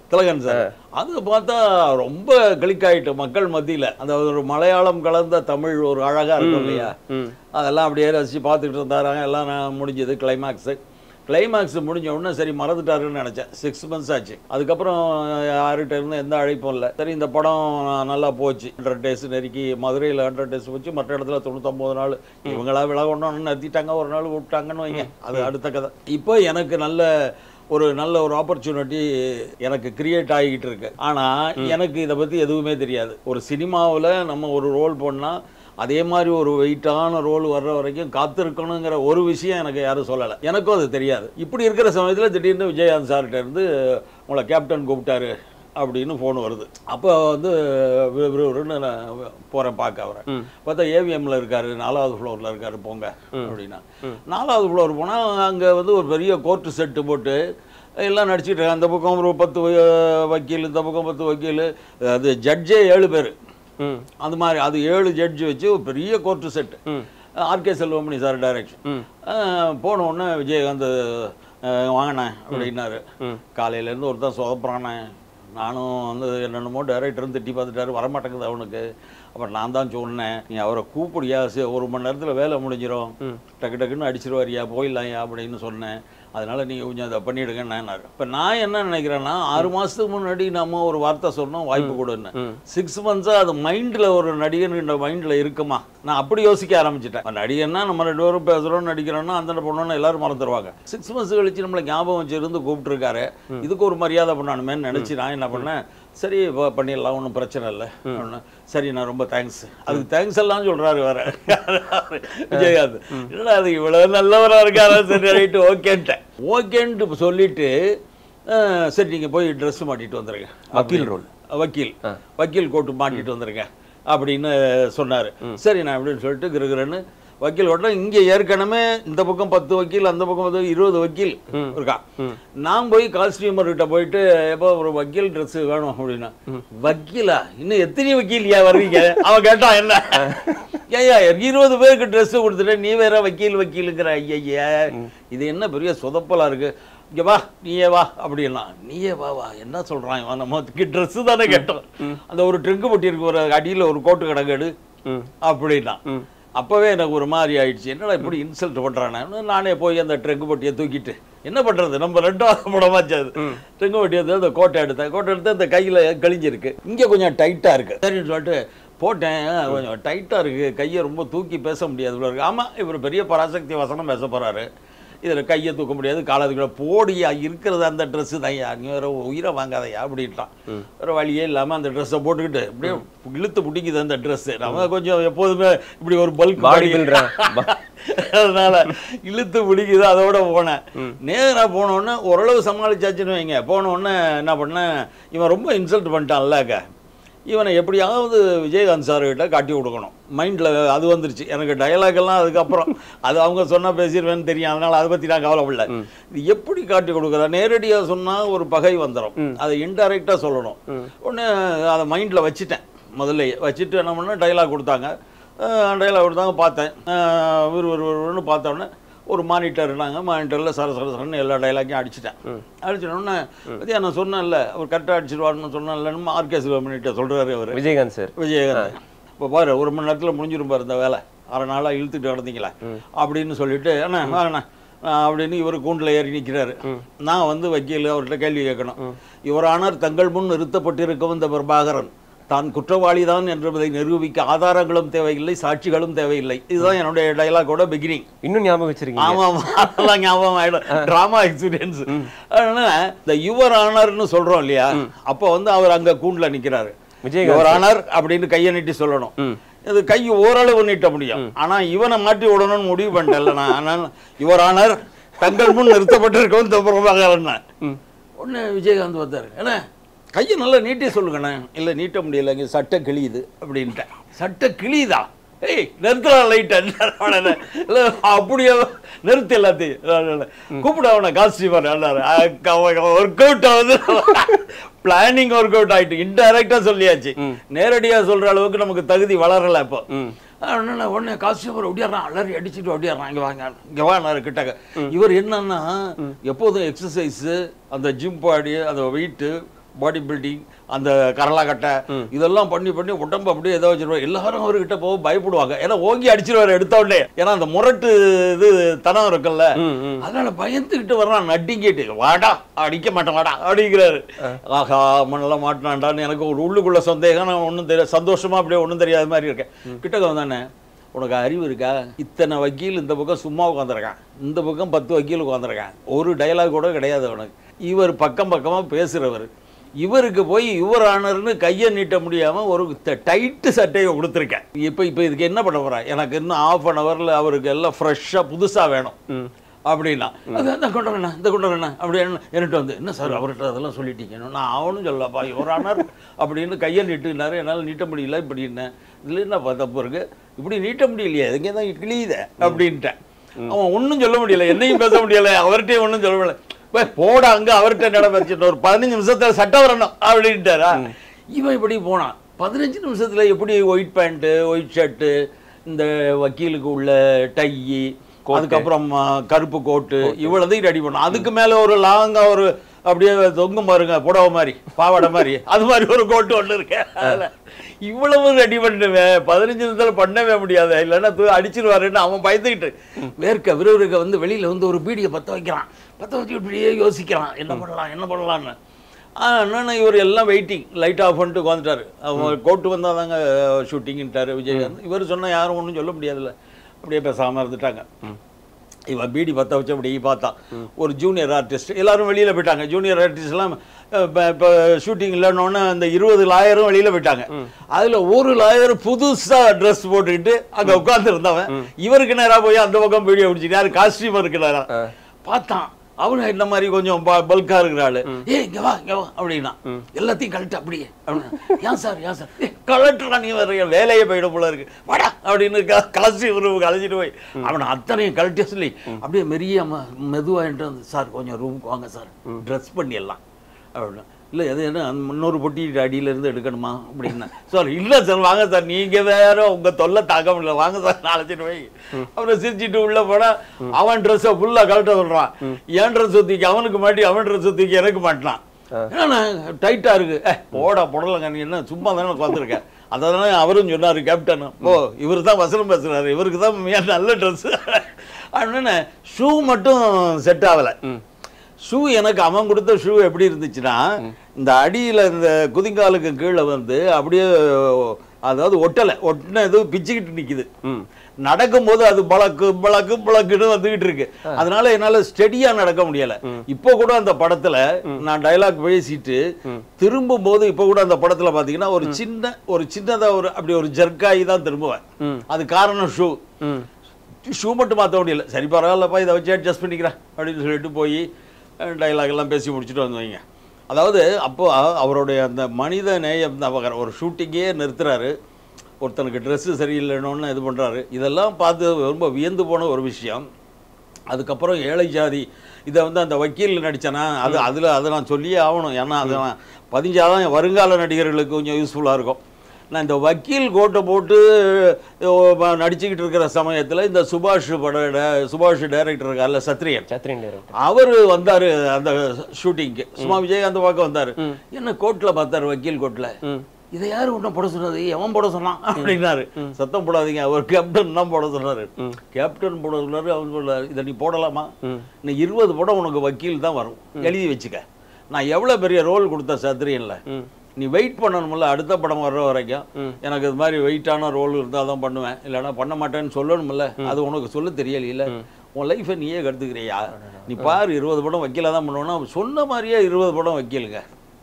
Thilakan sir அது பார்த்தா ரொம்ப கிளிக் ஆயிட்டு மக்கள் மத்தியில அந்த ஒரு மலையாளம் கலந்த தமிழ் ஒரு அழகா இருக்கும் இல்லையா ம் அதெல்லாம் அப்படியே ரசிச்சு பார்த்துக்கிட்டு இருந்தாராங்க எல்லாம் நான் முடிஞ்சது கிளைமாக்ஸு கிளைமாக்ஸ் முடிஞ்ச உடனே சரி மறந்துட்டாருன்னு நினச்சேன் சிக்ஸ் மந்த்ஸ் ஆச்சு அதுக்கப்புறம் யார்கிட்ட இருந்து எந்த அழைப்பும் இல்லை சரி இந்த படம் நல்லா போச்சு ஹண்ட்ரட் டேஸ் நெருக்கி மதுரையில் ஹண்ட்ரட் டேஸ் போச்சு மற்ற இடத்துல தொண்ணூத்தொம்பது நாள் இவங்களா விழா கொண்டோன்னு நிறுத்திட்டாங்க ஒரு நாள் விட்டாங்கன்னு வைங்க அது அடுத்த கதை இப்போ எனக்கு நல்ல ஒரு நல்ல ஒரு ஆப்பர்ச்சுனிட்டி எனக்கு கிரியேட் ஆகிக்கிட்டு இருக்கு ஆனால் எனக்கு இதை பற்றி எதுவுமே தெரியாது ஒரு சினிமாவில் நம்ம ஒரு ரோல் பண்ணால் அதே மாதிரி ஒரு வெயிட்டான ரோல் வர்ற வரைக்கும் காத்திருக்கணுங்கிற ஒரு விஷயம் எனக்கு யாரும் சொல்லலை எனக்கும் அது தெரியாது இப்படி இருக்கிற சமயத்தில் திடீர்னு விஜயகாந்த் சார்கிட்ட இருந்து உங்களை கேப்டன் கூப்பிட்டாரு அப்படின்னு ஃபோன் வருது அப்போ வந்து விறு விறுவிறுன்னு நான் போகிறேன் பார்க்க அவரை பார்த்தா ஏவிஎம்ல இருக்காரு நாலாவது ஃப்ளோரில் இருக்காரு போங்க அப்படின்னா நாலாவது ஃப்ளோர் போனால் அங்கே வந்து ஒரு பெரிய கோர்ட்டு செட்டு போட்டு எல்லாம் நடிச்சிட்டு இருக்காங்க அந்த பக்கம் ஒரு பத்து வ- வக்கீல் இந்த பக்கம் பத்து வக்கீல் அது ஜட்ஜே ஏழு பேர் ம் அந்த மாதிரி அது ஏழு ஜட்ஜ் வச்சு ஒரு பெரிய கோர்ட்டு செட்டு ம் ஆர்கே செல்வமணி சார் டைரக்ஷன் ம் போன உடனே விஜயகாந்த் அஹ், வாங்கினேன் அப்படின்னாரு ம். காலையிலேருந்து ஒருத்தன் சொதப்புறானே நானும் வந்து என்னென்னமோ டைரக்டரும் திட்டி பார்த்துட்டாரு வரமாட்டேங்குது அவனுக்கு அப்புறம் நான் தான் சொன்னேன் நீ அவரை கூப்பிடியா சரி, ஒரு மணி நேரத்தில் வேலை முடிஞ்சிடும் டக்கு டக்குன்னு அடிச்சிருவாரியா போயிடலாம்யா அப்படின்னு சொன்னேன் அதனால நீங்கள் கொஞ்சம் அதை பண்ணிவிடுங்கன்னாரு இப்போ நான் என்ன நினைக்கிறேன்னா ஆறு மாதத்துக்கு முன்னாடி நம்ம ஒரு வார்த்தை சொன்னோம் வாய்ப்பு கொடுன்னு சிக்ஸ் மந்த்ஸாக அது மைண்டில் ஒரு நடிகன் மைண்டில் இருக்குமா நான் அப்படி யோசிக்க ஆரம்பிச்சிட்டேன் நடிகன்னா நம்ம ரெண்டு பேரும் பேசுகிறோம் நடிக்கிறோம்னா அந்த பொண்ணு எல்லாரும் மறந்துடுவாங்க சிக்ஸ் மந்த்ஸ் கழிச்சு நம்மளை ஞாபகம் வச்சிருந்து கூப்பிட்டுருக்காரு இதுக்கு ஒரு மரியாதை பண்ணணுமேன்னு நினச்சி நான் என்ன பண்ணேன் சரி ப- பண்ணிடலாம் ஒன்றும் பிரச்சனை இல்லை ஒன்று சரி நான் ரொம்ப தேங்க்ஸ் அதுக்கு தேங்க்ஸ் எல்லாம் சொல்கிறாரு வேற விஜயகாந்த் என்னடா அது இவ்வளோ நல்லவராக இருக்காரா சரி ரைட்டு ஓகேன்ட்டேன் ஓகேன்ட்டு சொல்லிட்டு அஹ், சரி நீங்கள் போய் ட்ரெஸ் மாட்டிட்டு வந்துடுங்க வக்கீல் ரோல் வக்கீல் வக்கீல் கோட்டு மாட்டிட்டு வந்துருங்க அப்படின்னு சொன்னார் சரி நான் அப்படின்னு சொல்லிட்டு கிருகிறேன்னு வக்கீல் கோட்டை இங்கே ஏற்கனவே இந்த பக்கம் பத்து வக்கீல் அந்த பக்கம் வந்து இருபது வக்கீல் இருக்கான் நான் போய் காஸ்டியூமர் கிட்ட போயிட்டு எப்போ ஒரு வக்கீல் ட்ரெஸ் வேணும் அப்படின்னா வக்கீலா இன்னும் எத்தனை வக்கீல் ஏன் வர்றீங்க அவன் கேட்டான் என்ன ஏய்யா இருபது பேருக்கு ட்ரெஸ் கொடுத்துட்டு நீ வேற வக்கீல் வக்கீலுங்கிற ஐயா இது என்ன பெரிய சொதப்பலா இருக்கு இங்க வா நீயே வா அப்படின்னா நீயே வா வா என்ன சொல்றான் இவன் நம்ம ட்ரெஸ் தானே கேட்டோம் அந்த ஒரு ட்ரிங்கு பொட்டி இருக்கு ஒரு அடியில ஒரு கோட்டு கிடக்கெடு ம் அப்படின்னா அப்பவே எனக்கு ஒரு மாதிரி ஆயிடுச்சு என்னடா இப்படி இன்சல்ட் பண்றானே நானே போய் அந்த ட்ரெங்கு பொட்டியை தூக்கிட்டு என்ன பண்றது நம்ம ரெண்டாவது படமாச்சு அது ட்ரெங்கு பொட்டி எடுத்து அந்த கோட்டை எடுத்தேன் கோட்டை எடுத்து அந்த கையில கிழிஞ்சிருக்கு இங்க கொஞ்சம் டைட்டா இருக்கு சரின்னு சொல்லிட்டு போட்டேன் கொஞ்சம் டைட்டா இருக்கு கையை ரொம்ப தூக்கி பேச முடியாது இவ்வளவு இருக்கு ஆமா இவர் பெரிய பராசக்தி வசனம் பேச போறாரு இதில் கையை தூக்க முடியாது காலத்துக்குள்ள போடியா இருக்கிறது அந்த ட்ரெஸ்ஸு தான்யா நீ வேற உயிரை வாங்காதயா அப்படின்ட்டான் வேற வழியே இல்லாமல் அந்த ட்ரெஸ்ஸை போட்டுக்கிட்டு அப்படியே இழுத்து பிடிக்குது அந்த ட்ரெஸ்ஸு நம்ம கொஞ்சம் எப்போதுமே இப்படி ஒரு பல்க் பாடி பில்டர் அதனால இழுத்து பிடிக்குது அதோட போனேன் நேரா போன உடனே ஓரளவு சமாளிச்சாச்சுன்னு வைங்க போன உடனே என்ன பண்ணேன் இவன் ரொம்ப இன்சல்ட் பண்ணிட்டான்லக்க இவனை எப்படியாவது விஜயகாந்த் சார்கிட்ட காட்டி கொடுக்கணும் மைண்டில் அது வந்துருச்சு எனக்கு டயலாக் எல்லாம் அதுக்கப்புறம் அது அவங்க சொன்னால் பேசிடுவேன்னு தெரியும் அதனால் அதை பற்றி நான் கவலைப்படல இது எப்படி காட்டி கொடுக்குறா நேரடியாக சொன்னால் ஒரு பகை வந்துடும் அதை இன்டைரக்டாக சொல்லணும் உடனே அதை மைண்டில் வச்சுட்டேன் முதல்ல வச்சுட்டு என்ன பண்ணேன் டைலாக் கொடுத்தாங்க டைலாக் கொடுத்தாங்க பார்த்தேன் அஹ் விறு விறு விறுன்னு பார்த்த உடனே ஒரு மானிட்டர் இருந்தாங்க மானிட்டரில் சர சர சரன்னு எல்லா டைலாக்கையும் அடிச்சிட்டேன் அடிச்சிட்டோன்னே பத்தியா நான் சொன்னேன்ல அவர் கரெக்டாக அடிச்சிருவாருன்னு சொன்னேன்லன்னு ஆர்கே சிவமணிகிட்ட சொல்கிறாரு அவர் விஜயகாந்த் சார் விஜயகாந்த் இப்போ பாரு ஒரு மணி நேரத்தில் முடிஞ்சிரும் பாரு இந்த வேலை அரை நாளாக இழுத்துட்டு கிடந்தீங்களா அப்படின்னு சொல்லிட்டு அண்ணா வாங்கண்ணா ஆஹ் அப்படின்னு இவர் கூண்டில் ஏறி நிற்கிறாரு நான் வந்து வக்கீல் அவர்கிட்ட கேள்வி கேட்கணும் இவரானார் தங்கள் முன் நிறுத்தப்பட்டிருக்கும் இந்த பிரபாகரன் தான் குற்றவாளிதான் என்பதை நிரூபிக்க ஆதாரங்களும் தேவையில்லை சாட்சிகளும் தேவையில்லை இதுதான் என்னுடைய டைலாகோட பிகினிங் இன்னும் ஞாபகம் வச்சிருக்கீங்க ஆமா ஆமா அதெல்லாம் ஞாபகம் ஆயிடும் டிராமா எக்ஸ்பீரியன்ஸ் அதனால இந்த யுவர் ஆனர்னு சொல்றோம் இல்லையா அப்போ வந்து அவர் அங்க கூண்டுல நிக்கிறாரு விஜயகாந்த் யுவர் ஆனர் அப்படின்னு கையை நீட்டி சொல்லணும் ம். இது கை ஓரளவு நீட்ட முடியும் ஆனா இவனை மாட்டி விடணும்னு முடிவு பண்ணிட்டேன்ல நான் ஆனால் யுவர் ஆனர் தங்கள் முன் நிறுத்தப்பட்டிருக்கவும் தப்புறமாக ம் உடனே விஜயகாந்த் வந்தார் என்ன கையை நல்லா நீட்டி சொல்லுங்கண்ணே இல்லை நீட்ட முடியல இங்கே சட்டை கிழியுது அப்படின்ட்டேன் சட்டை கிழியுதா ஏய் நிறுத்தலாம் லைட்டா இல்லை அப்படியே நிறுத்து எல்லாத்தையும் கூப்பிட அவனை காஸ்டியூமர் ஒர்க் அவுட் ஆகுது பிளானிங் ஒர்க் அவுட் ஆயிட்டு இன்டைரக்டா சொல்லியாச்சு நேரடியா சொல்ற அளவுக்கு நமக்கு தகுதி வளரல இப்போ ம் உடனே உடனே காஸ்டியூமர் ஒடியாடுறான் அலறி அடிச்சுட்டு ஒடியாடுறான் இங்க வாங்க இங்க வாங்க கிட்டக்க இவர் என்னன்னா எப்போதும் எக்ஸசைஸ் அந்த ஜிம் பாடி அந்த வெயிட்டு பாடி பில்டிங் அந்த கரலாக்கட்டை இதெல்லாம் பண்ணி பண்ணி உடம்பு அப்படியே ஏதோ வச்சிருவாரு எல்லாரும் அவர்கிட்ட போக பயப்படுவாங்க ஏன்னா ஓங்கி அடிச்சிருவாரு எடுத்த உடனே ஏன்னா அந்த முரட்டு இது தனம் இருக்குல்ல ம், ம். அதனால பயந்துக்கிட்டு வர்றான் நட்டிங்கிட்டு வாடா அடிக்க மாட்டேன் வாடா அப்படிங்கிறாரு ஆஹா மண்ணெல்லாம் மாட்டினாண்டான்னு எனக்கு ஒரு உள்ளுக்குள்ள சந்தேகம் நான் ஒன்றும் தெரிய சந்தோஷமா அப்படியே ஒன்றும் தெரியாத மாதிரி இருக்கேன் கிட்டக்க வந்தானே உனக்கு அறிவு இருக்கா இத்தனை வக்கீல் இந்த பக்கம் சும்மா உட்காந்துருக்கான் இந்த பக்கம் பத்து வக்கீல் உட்காந்துருக்கான் ஒரு டயலாக் கூட கிடையாது அவனுக்கு இவர் பக்கம் பக்கமா பேசுறவர் இவருக்கு போய் இவர் ஆனர்னு கையை நீட்ட முடியாம ஒரு டைட்டு சட்டையை கொடுத்துருக்கேன் இப்போ இப்போ இதுக்கு என்ன பண்ண போறேன் எனக்கு இன்னும் ஆஃப் அன் ஹவர்ல அவருக்கு எல்லாம் ஃப்ரெஷ்ஷாக புதுசா வேணும் ம். அப்படின்னா அது இந்த கொண்டு வரேண்ணா இந்த கொண்டு வரேண்ணா அப்படி என்ன என்கிட்ட வந்து என்ன சார் அவர்கிட்ட அதெல்லாம் சொல்லிட்டீங்க நான் அவனும் சொல்லப்பா யுவரானர் அப்படின்னு கையை நீட்டுனாரு என்னால் நீட்ட முடியல இப்படின்னேன் இதில் என்னப்பா தப்பு இருக்கு இப்படி நீட்ட முடியலையே எங்கே தான் கிளியுதே அப்படின்ட்டேன் அவன் ஒன்றும் சொல்ல முடியல என்னையும் பேச முடியல அவர்கிட்டயும் ஒன்றும் சொல்ல முடியல போய் போட அங்கே அவர்கிட்ட நடம் வச்சுட்டு ஒரு பதினஞ்சு நிமிஷத்துல சட்டை வரணும் அப்படின்ட்டாரா இவன் இப்படி போனான் பதினஞ்சு நிமிஷத்துல எப்படி ஒயிட் பேண்ட்டு ஒயிட் ஷர்ட்டு இந்த வக்கீலுக்கு உள்ள டை அதுக்கப்புறம் ஆ, கருப்பு கோட்டு இவ்வளதையும் ரெடி பண்ணோம் அதுக்கு மேல ஒரு லாங்கா ஒரு அப்படியே தொங்கும் பாருங்க புடவை மாதிரி பாவாடை மாதிரி அது மாதிரி ஒரு கோட்டு ஒண்ணு இருக்கு அதுல இவ்வளவு ரெடி பண்ணுவேன் பதினஞ்சு நிமிஷத்துல பண்ணவே முடியாது இல்லைன்னா தூ அடிச்சிருவாருன்னு அவன் பயந்துக்கிட்டு வேர்க்க விறுவிறுக்க வந்து வெளியில வந்து ஒரு பீடியை பத்த வைக்கிறான் பத்த வச்சு இப்படியே யோசிக்கிறான் என்ன பண்ணலாம் என்ன பண்ணலாம்னு என்னன்னா இவர் எல்லாம் வெயிட்டிங் லைட் ஆஃப் பண்ணிட்டு உட்காந்துட்டாரு அவன் கோட்டு வந்தால் தாங்க ஷூட்டிங்ன்ட்டாரு விஜயகாந்த் இவர் சொன்னா யாரும் ஒன்றும் சொல்ல முடியாதுல்ல அப்படியே பேசாம இருந்துட்டாங்க இவன் பீடி பற்ற வச்சு அப்படி பார்த்தான் ஒரு ஜூனியர் ஆர்டிஸ்ட் எல்லாரும் வெளியில போயிட்டாங்க ஜூனியர் ஆர்டிஸ்ட்லாம் இப்போ ஷூட்டிங் இல்லைன்னொன்னே அந்த இருபது லாயரும் வெளியில போயிட்டாங்க அதுல ஒரு லாயர் புதுசா ட்ரெஸ் போட்டுக்கிட்டு அங்க உட்கார்ந்து இருந்தவன் இவருக்கு நேரா போய் அந்த பக்கம் பீடியை பிடிச்சிட்டு யாரு காஸ்டியூமர் இருக்கிறாரா பார்த்தான் அவனு இந்த மாதிரி கொஞ்சம் பல்கா இருக்கிற ஆளு ஏ இங்க வா இங்க வா அப்படின்னா எல்லாத்தையும் கழட்டு அப்படியே அப்படின்னா ஏன் சார் ஏன் சார் ஏ கலட்டுறா நீ வர வேலையே போயிடும் போல இருக்கு வாடா அப்படின்னு கலசி ரூமுக்கு அழைச்சிட்டு போய் அவனை அத்தனையும் கழட்டி சொல்லி அப்படியே மெரிய மெதுவா என்கிட்ட வந்து சார் கொஞ்சம் ரூமுக்கு வாங்க சார் ட்ரெஸ் பண்ணிடலாம் அப்படின்னா இல்லை எது என்ன அந்த இன்னொரு பொட்டி அடியில இருந்து எடுக்கணுமா அப்படின்னா சார் இல்லை சார் வாங்க சார் நீங்க வேற உங்க தொல்லை தாக்க முடியல வாங்க சார் அழைச்சிட்டு போய் அப்புறம் சிரிச்சிட்டு உள்ள போனா அவன் ட்ரெஸ்ஸை ஃபுல்லா கழட்ட சொல்றான் என் ட்ரெஸ் தூக்கி அவனுக்கு மாட்டி அவன் ட்ரெஸ் தூக்கி எனக்கு மாட்டினான் ஏன்னா டைட்டா இருக்கு ஏ போடா புடலங்க நீ என்ன சும்மா தானே உட்காந்துருக்க அதனால அவரும் சொன்னாரு கேப்டன் ஓ இவர் தான் வசனம் பேசுறாரு இவருக்கு தான் மிக நல்ல ட்ரெஸ் அப்படின்னு ஷூ மட்டும் செட் ஆகலை ஷூ எனக்கு அவன் கொடுத்த ஷூ எப்படி இருந்துச்சுன்னா இந்த அடியில இந்த குதிங்காலுக்கு கீழே வந்து அப்படியே அதாவது ஒட்டலை ஒட்டினது பிச்சுக்கிட்டு நிக்குது ம். நடக்கும்போது அது பழக்கு பழக்கு பழக்குன்னு வந்துகிட்டு இருக்கு அதனால என்னால ஸ்டெடியா நடக்க முடியல இப்போ கூட அந்த படத்துல நான் டயலாக் பேசிட்டு திரும்பும் போது இப்போ கூட அந்த படத்துல பாத்தீங்கன்னா ஒரு சின்ன ஒரு சின்னதா ஒரு அப்படி ஒரு ஜர்க்காயி தான் திரும்புவேன் அது காரணம் ஷூ ம் ஷூ மட்டும் மாற்ற முடியல சரி பரவாயில்லப்பா இதை வச்சு அட்ஜஸ்ட் பண்ணிக்கிறேன் அப்படின்னு சொல்லிட்டு போய் டைலாக் எல்லாம் பேசி முடிச்சுட்டு வந்து வைங்க அதாவது அப்போ அவருடைய அந்த மனித நேயம் தான் பார்க்குற ஒரு ஷூட்டிங்கே நிறுத்துறாரு ஒருத்தனுக்கு ட்ரெஸ்ஸு சரியில்லைன்னு இது பண்ணுறாரு இதெல்லாம் பார்த்து ரொம்ப வியந்து போன ஒரு விஷயம் அதுக்கப்புறம் ஏழை ஜாதி இதை வந்து அந்த வக்கீல் நடிச்சனா அது அதில் அதை நான் சொல்லியே ஆகணும் ஏன்னா அதை நான் பதிஞ்சாதான் வருங்கால நடிகர்களுக்கு கொஞ்சம் யூஸ்ஃபுல்லாக இருக்கும் நான் இந்த வக்கீல் கோட்டை போட்டு ஓ, ம- நடிச்சுக்கிட்டு இருக்கிற சமயத்தில் இந்த சுபாஷ் பட டே- சுபாஷ் டைரக்டர் இருக்கார்ல சத்ரியன் சத்ரியன் director. அவர் வந்தாரு அந்த ஷூட்டிங்க்கு சும்மா விஜயகாந்த் பார்க்க வந்தாரு என்ன கோட்ல பார்த்தாரு வக்கீல் கோட்ல ம் இதை யாரு உன்ன போட சொன்னது எவன் போட சொன்னான் அப்படின்னாரு சத்தம் போடாதீங்க அவர் கேப்டன் தான் போட சொன்னாரு கேப்டன் போட சொன்னாரு அவன் சொன்னாரு இதை நீ போடலாமா இன்னும் இருபது படம் உனக்கு வக்கீல் தான் வரும் எழுதி வச்சுக்க நான் எவ்வளவு பெரிய ரோல் கொடுத்த சத்ரியன்ல ம் நீ வெயிட் பண்ணணும்ல அடுத்த படம் வர்ற வரைக்கும் எனக்கு இது மாதிரி வெயிட்டான ரோல் இருந்தால் தான் பண்ணுவேன் இல்லைன்னா பண்ண மாட்டேன்னு சொல்லணும்ல அது உனக்கு சொல்ல தெரியலையில உன் லைஃபை நீயே கற்றுக்கிறியா நீ பாரு இருபது படம் வக்கீலாக தான் பண்ணுவேன்னா சொன்ன மாதிரியே இருபது படம் வக்கீலுங்க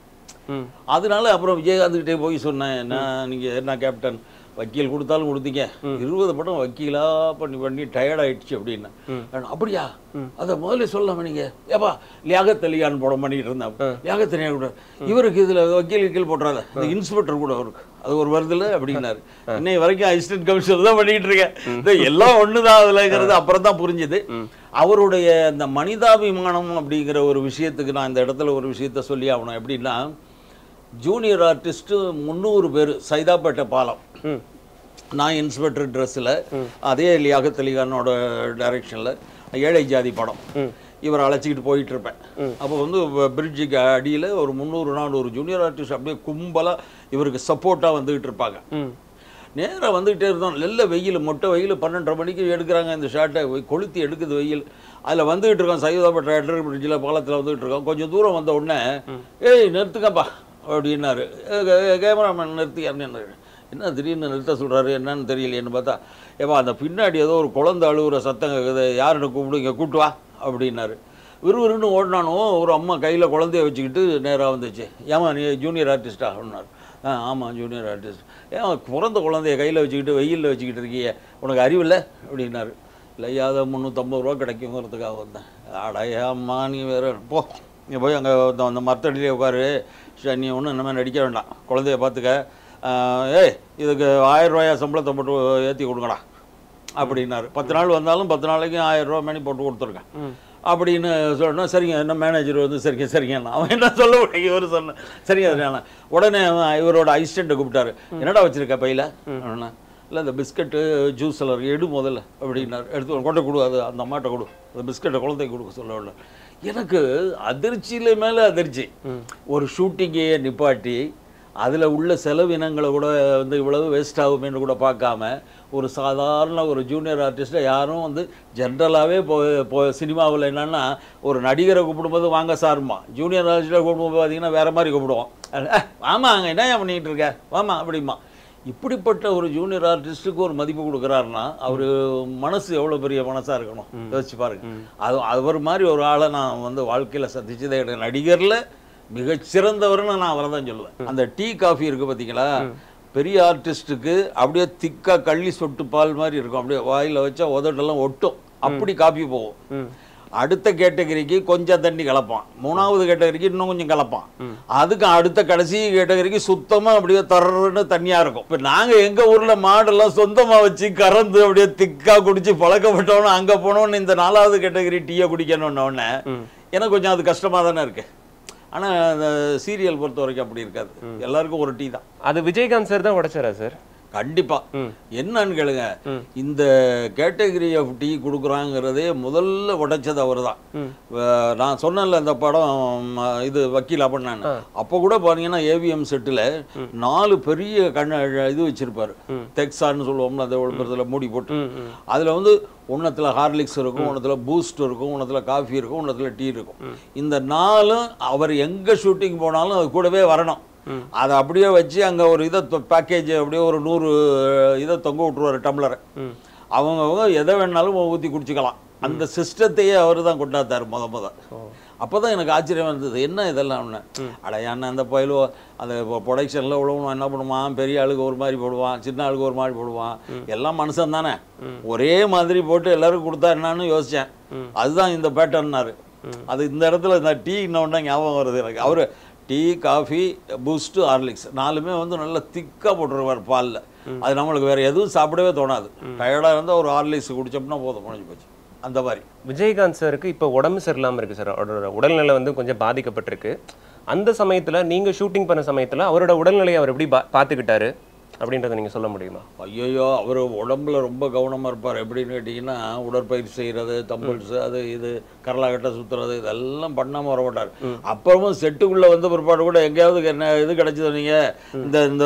ம் அதனால அப்புறம் விஜயகாந்த் கிட்டே போய் சொன்னேன் என்ன நீங்க என்ன கேப்டன் வக்கீல் கொடுத்தாலும் கொடுத்தீங்க இருபது படம் வக்கீலா பண்ணி பண்ணி டயர்ட் ஆயிடுச்சு அப்படின்னு நான், அப்படியா அதை முதல்ல சொல்லாம நீங்க ஏப்பா லியாகத் அலியான் படம் பண்ணிட்டு இருந்தேன் லியாகத் அலியான் கூட இவருக்கு இதுல வக்கீல் வக்கீல் போட்டுறாத இந்த இன்ஸ்பெக்டர் கூட அவருக்கு அது ஒரு வருதுல அப்படின்னாரு இன்னை வரைக்கும் அசிஸ்டன்ட் கமிஷனர் தான் பண்ணிட்டு இருக்கேன் இது எல்லாம் ஒண்ணுதான் அதுலங்கிறது அப்புறம் தான் புரிஞ்சுது அவருடைய அந்த மனிதாபிமானம் அப்படிங்கிற ஒரு விஷயத்துக்கு நான் இந்த இடத்துல ஒரு விஷயத்த சொல்லி ஆகணும் எப்படின்னா ஜூனியர் ஆர்டிஸ்ட்டு முந்நூறு பேர் சைதாப்பேட்டை பாலம் ம் நான் இன்ஸ்பெக்டர் ட்ரெஸ்ஸில் அதே லியாகத் அலிகானோட டைரக்ஷனில் ஏழை ஜாதி படம் இவரை அழைச்சிக்கிட்டு போயிட்டு இருப்பேன் அப்போ வந்து பிரிட்ஜுக்கு அடியில் ஒரு முந்நூறு நானூறு ஜூனியர் ஆர்டிஸ்ட் அப்படியே கும்பலாக இவருக்கு சப்போர்ட்டாக வந்துகிட்டு இருப்பாங்க ம் நேராக வந்துகிட்டே இருந்தோம் நல்ல வெயில் மொட்டை வெயில் பன்னெண்டரை மணிக்கு எடுக்கிறாங்க இந்த ஷார்ட்டை கொளுத்தி எடுக்குது வெயில் அதில் வந்துகிட்டு இருக்கோம் சைதாபேட்டை எட்டர் பிரிட்ஜில் பாலத்தில் வந்துகிட்டு இருக்கோம் கொஞ்சம் தூரம் வந்த உடனே ஏய் நிறுத்துக்கப்பா அப்படின்னாரு கேமராமேன் நிறுத்தி அப்படின்னாரு என்ன திடீர்னு நிறுத்த சொல்கிறாரு என்னன்னு தெரியலையேன்னு பார்த்தா ஏப்பா அந்த பின்னாடி ஏதோ ஒரு குழந்தை அழுகுற சத்தம் கேட்குது யாருன்னு கூப்பிடுங்க கூட்டு வா அப்படின்னாரு விறுவிறுன்னு ஓடினானோ ஒரு அம்மா கையில் குழந்தைய வச்சுக்கிட்டு நேராக வந்துச்சு ஏமா நீ ஜூனியர் ஆர்டிஸ்டா அப்படின்னாரு ஆ ஆமாம் ஜூனியர் ஆர்டிஸ்ட் ஏன் பிறந்த குழந்தைய கையில் வச்சுக்கிட்டு வெயிலில் வச்சுக்கிட்டு இருக்கியே உனக்கு அறிவில்லை அப்படின்னாரு இல்லையாத முந்நூற்றம்பது ரூபா கிடைக்குங்கிறதுக்காக வந்தேன் அடையாம்மா நீ வேற போ நீ போய் அங்கே அந்த மரத்தடியிலே உட்காரு சரி, நீ ஒன்றும் இனிமேல் நடிக்க வேண்டாம் குழந்தைய பார்த்துக்க ஆ, ஏய் இதுக்கு ஆயிரம் ரூபாயா சம்பளத்தை போட்டு ஏற்றி கொடுங்கடா அப்படின்னாரு பத்து நாள் வந்தாலும் பத்து நாளைக்கு ஆயிரம் ரூபா மணி போட்டு கொடுத்துருக்கேன் அப்படின்னு சொன்னா சரிங்க என்ன மேனேஜர் வந்து சரிங்க சரிங்க அவன் என்ன சொல்ல முடியும் இவர் சொன்ன சரிங்க சரிங்க உடனே அவன் இவரோட அசிஸ்டண்ட்டை கூப்பிட்டாரு என்னடா வச்சிருக்க பையில அப்படின்னா இல்லை இந்த பிஸ்கட்டு ஜூஸ் எல்லாம் எடு முதல்ல அப்படின்னாரு எடுத்து கொண்டை கொடு அது அந்த அம்மாட்ட கொடு அந்த பிஸ்கட்டை குழந்தைக்கு கொடுக்க சொல்ல உடனே எனக்கு அதிர்ச்சியில மேலே அதிர்ச்சி ஒரு ஷூட்டிங்கையே நிப்பாட்டி அதில் உள்ள செலவினங்களை கூட வந்து இவ்வளவு வேஸ்ட் ஆகுமேன்னு கூட பார்க்காம ஒரு சாதாரண ஒரு ஜூனியர் ஆர்டிஸ்ட்டை யாரும் வந்து ஜென்ரலாகவே இப்போ இப்போ சினிமாவில் என்னென்னா ஒரு நடிகரை கூப்பிடும்போது வாங்க சார்மா ஜூனியர் ஆர்டிஸ்ட்டை கூப்பிடும்போது பார்த்தீங்கன்னா வேறு மாதிரி கூப்பிடுவோம் "அஹ், வாமா அங்கே என்ன ஏன் பண்ணிக்கிட்டு இருக்க வாமா அப்படிமா இப்படிப்பட்ட ஒரு ஜூனியர் ஆர்டிஸ்ட்டுக்கு ஒரு மதிப்பு கொடுக்குறாருன்னா அவர் மனசு எவ்வளோ பெரிய மனசாக இருக்கணும் யோசிச்சு பாருங்க அது அவர் மாதிரி ஒரு ஆளை நான் வந்து வாழ்க்கையில் சந்திச்சதே கிடையாது நடிகரில் மிகச்சிறந்தவர்னு நான் அவரை தான் சொல்லுவேன் அந்த டீ காஃபி இருக்கு பார்த்தீங்களா பெரிய ஆர்டிஸ்ட்டுக்கு அப்படியே திக்கா கள்ளி சொட்டு பால் மாதிரி இருக்கும் அப்படியே வாயில வச்சா உதட்டெல்லாம் ஒட்டும் அப்படி காஃபி போகும் அடுத்த கேட்டகரிக்கு கொஞ்சம் தண்ணி கலப்பான் மூணாவது கேட்டகரிக்கு இன்னும் கொஞ்சம் கலப்பான் அதுக்கு அடுத்த கடைசி கேட்டகரிக்கு சுத்தமா அப்படியே தர்றன்னு தண்ணியா இருக்கும் இப்ப நாங்க எங்க ஊர்ல மாடெல்லாம் சொந்தமா வச்சு கறந்து அப்படியே திக்கா குடிச்சு பழக்கப்பட்டவன அங்க போனோன்னு இந்த நாலாவது கேட்டகரி டீயை குடிக்கணும்னு உடனே எனக்கு கொஞ்சம் அது கஷ்டமா தானே இருக்கு ஆனா அந்த சீரியல் பொறுத்த வரைக்கும் அப்படி இருக்காது எல்லாருக்கும் ஒரு டீ தான் அது விஜயகாந்த் சார் தான் உடைச்சாரா சார் கண்டிப்பா என்னன்னு கேளுங்க இந்த கேட்டகரி ஆஃப் டீ கொடுக்குறாங்கிறதே முதல்ல உடைச்சது அவர் தான் நான் சொன்னேன்ல இந்த படம் ம, இது வக்கீல் அப்படின்னு அப்போ கூட பாத்தீங்கன்னா ஏவிஎம் செட்டில் நாலு பெரிய கண்ண இது வச்சிருப்பாரு தெக்ஸான்னு சொல்லுவோம்ல அந்த ஒழுக்கத்தில் மூடி போட்டு அதுல வந்து ஒன்றத்துல ஹார்லிக்ஸ் இருக்கும் ஒன்றத்துல பூஸ்ட் இருக்கும் ஒன்றத்துல காஃபி இருக்கும் ஒன்றத்துல டீ இருக்கும் இந்த நாலும் அவர் எங்க ஷூட்டிங் போனாலும் அது கூடவே வரணும் அதை அப்படியே வச்சு அங்க ஒரு இதை பேக்கேஜ் அப்படியே ஒரு நூறு இதை தொங்க விட்டுருவாரு டம்ளரை அவங்கவங்க எதை வேணாலும் ஊற்றி குடிச்சுக்கலாம் அந்த சிஸ்டத்தையே அவர் தான் கொண்டாந்தார் முத முத அப்பதான் எனக்கு ஆச்சரியம் இருந்தது என்ன இதெல்லாம் அட என்ன அந்த பயிலோ அந்த ப்ரொடக்ஷனில் உழவனும் என்ன பண்ணுவான் பெரிய ஆளுக்கு ஒரு மாதிரி போடுவான் சின்ன ஆளுக்கு ஒரு மாதிரி போடுவான் எல்லாம் மனுஷன் தானே ஒரே மாதிரி போட்டு எல்லாருக்கும் கொடுத்தா என்னன்னு யோசிச்சேன் அதுதான் இந்த பேட்டர்னாரு அது இந்த இடத்துல இந்த டீ இன்னொன்று ஞாபகம் வருது எனக்கு அவர் டீ காஃபி பூஸ்ட்டு ஹார்லிக்ஸ் நாலுமே வந்து நல்லா திக்காக போட்டுருவார் பாலில் அது நம்மளுக்கு வேற எதுவும் சாப்பிடவே தோணாது டயர்டாக இருந்தால் ஒரு ஹார்லிக்ஸ் குடிச்சோம்னா போதும் முடிஞ்சு போச்சு அந்த மாதிரி விஜயகாந்த் சாருக்கு இப்போ உடம்பு சரியில்லாம இருக்கு சார் அவரோட உடல்நிலை வந்து கொஞ்சம் பாதிக்கப்பட்டிருக்கு அந்த சமயத்துல நீங்க ஷூட்டிங் பண்ண சமயத்துல அவரோட உடல்நிலையை அவர் எப்படி பா- பாத்துக்கிட்டாரு அப்படின்றத நீங்க சொல்ல முடியுமா ஐயோ அவர் உடம்புல ரொம்ப கவனமாக இருப்பார் எப்படின்னு கேட்டிங்கன்னா உடற்பயிற்சி செய்கிறது தம்பிள்ஸ் அது இது கரலாகட்டை சுற்றுறது இதெல்லாம் பண்ணாமல் வர மாட்டார் அப்புறமும் செட்டுக்குள்ளே வந்த பிற்பாடு கூட எங்கேயாவது என்ன இது கிடைச்சது நீங்கள் இந்த இந்த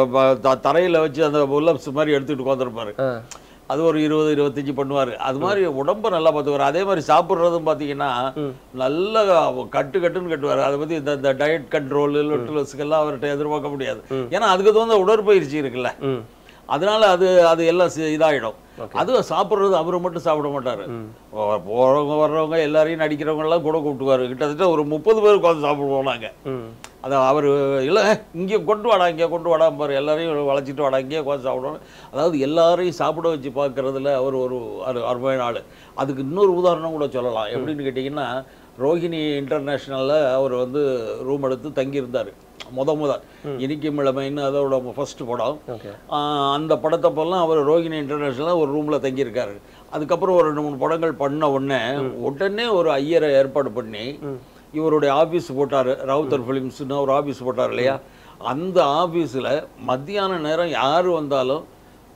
தரையில் வச்சு அந்த புல்லப்ஸ் மாதிரி எடுத்துக்கிட்டு உட்காந்துருப்பாரு ஆ. அது ஒரு இருபது இருபத்தஞ்சு பண்ணுவார் அது மாதிரி உடம்ப நல்லா பார்த்துக்குவார் அதே மாதிரி சாப்பிட்றதும் பார்த்தீங்கன்னா நல்ல கட்டு கட்டுன்னு கட்டுவார் அதை பற்றி இந்த இந்த டயட் கண்ட்ரோல் லொட்டுலஸுக்கெல்லாம் அவர்கிட்ட எதிர்பார்க்க முடியாது ஏன்னா அதுக்கு தகுந்த உடற்பயிற்சி இருக்குல்ல ம் அதனால அது அது எல்லாம் சி- இதாயிடும் அது சாப்பிட்றது அவரு மட்டும் சாப்பிட மாட்டாரு போறவங்க வர்றவங்க எல்லாரையும் நடிக்கிறவங்க எல்லாம் கூட கூப்பிட்டுவாரு கிட்டத்தட்ட ஒரு முப்பது பேர் உட்காந்து சாப்பிடுவோம் நாங்க ம் அதை அவர் இல்லை இங்கே கொண்டு வாடா இங்கே கொண்டு வாடா பாரு எல்லாரையும் வளைச்சிட்டு வாடா இங்கேயே உட்காந்து சாப்பிடுவோம் அதாவது எல்லாரையும் சாப்பிட வச்சு பார்க்கறதுல அவர் ஒரு அரு- அருமையான ஆள் அதுக்கு இன்னொரு உதாரணம் கூட சொல்லலாம் எப்படின்னு கேட்டிங்கன்னா ரோஹிணி இன்டர்நேஷ்னலில் அவர் வந்து ரூம் எடுத்து தங்கியிருந்தார் முத முத இனிக்கும் இளமைன்னு அதோட ஃபர்ஸ்ட் படம் ஓகே ஆஹ் அந்த படத்தப்பெல்லாம் அவர் ரோகிணி இன்டர்நேஷனலாக ஒரு ரூமில் தங்கியிருக்காரு அதுக்கப்புறம் ஒரு ரெண்டு மூணு படங்கள் பண்ண உடனே உடனே ஒரு ஐயரை ஏற்பாடு பண்ணி இவருடைய ஆபீஸ் போட்டார் ராவுத்தர் ஃபிலிம்ஸ்னு ஒரு ஆபீஸ் போட்டார் இல்லையா அந்த ஆபீஸில் மத்தியான நேரம் யார் வந்தாலும்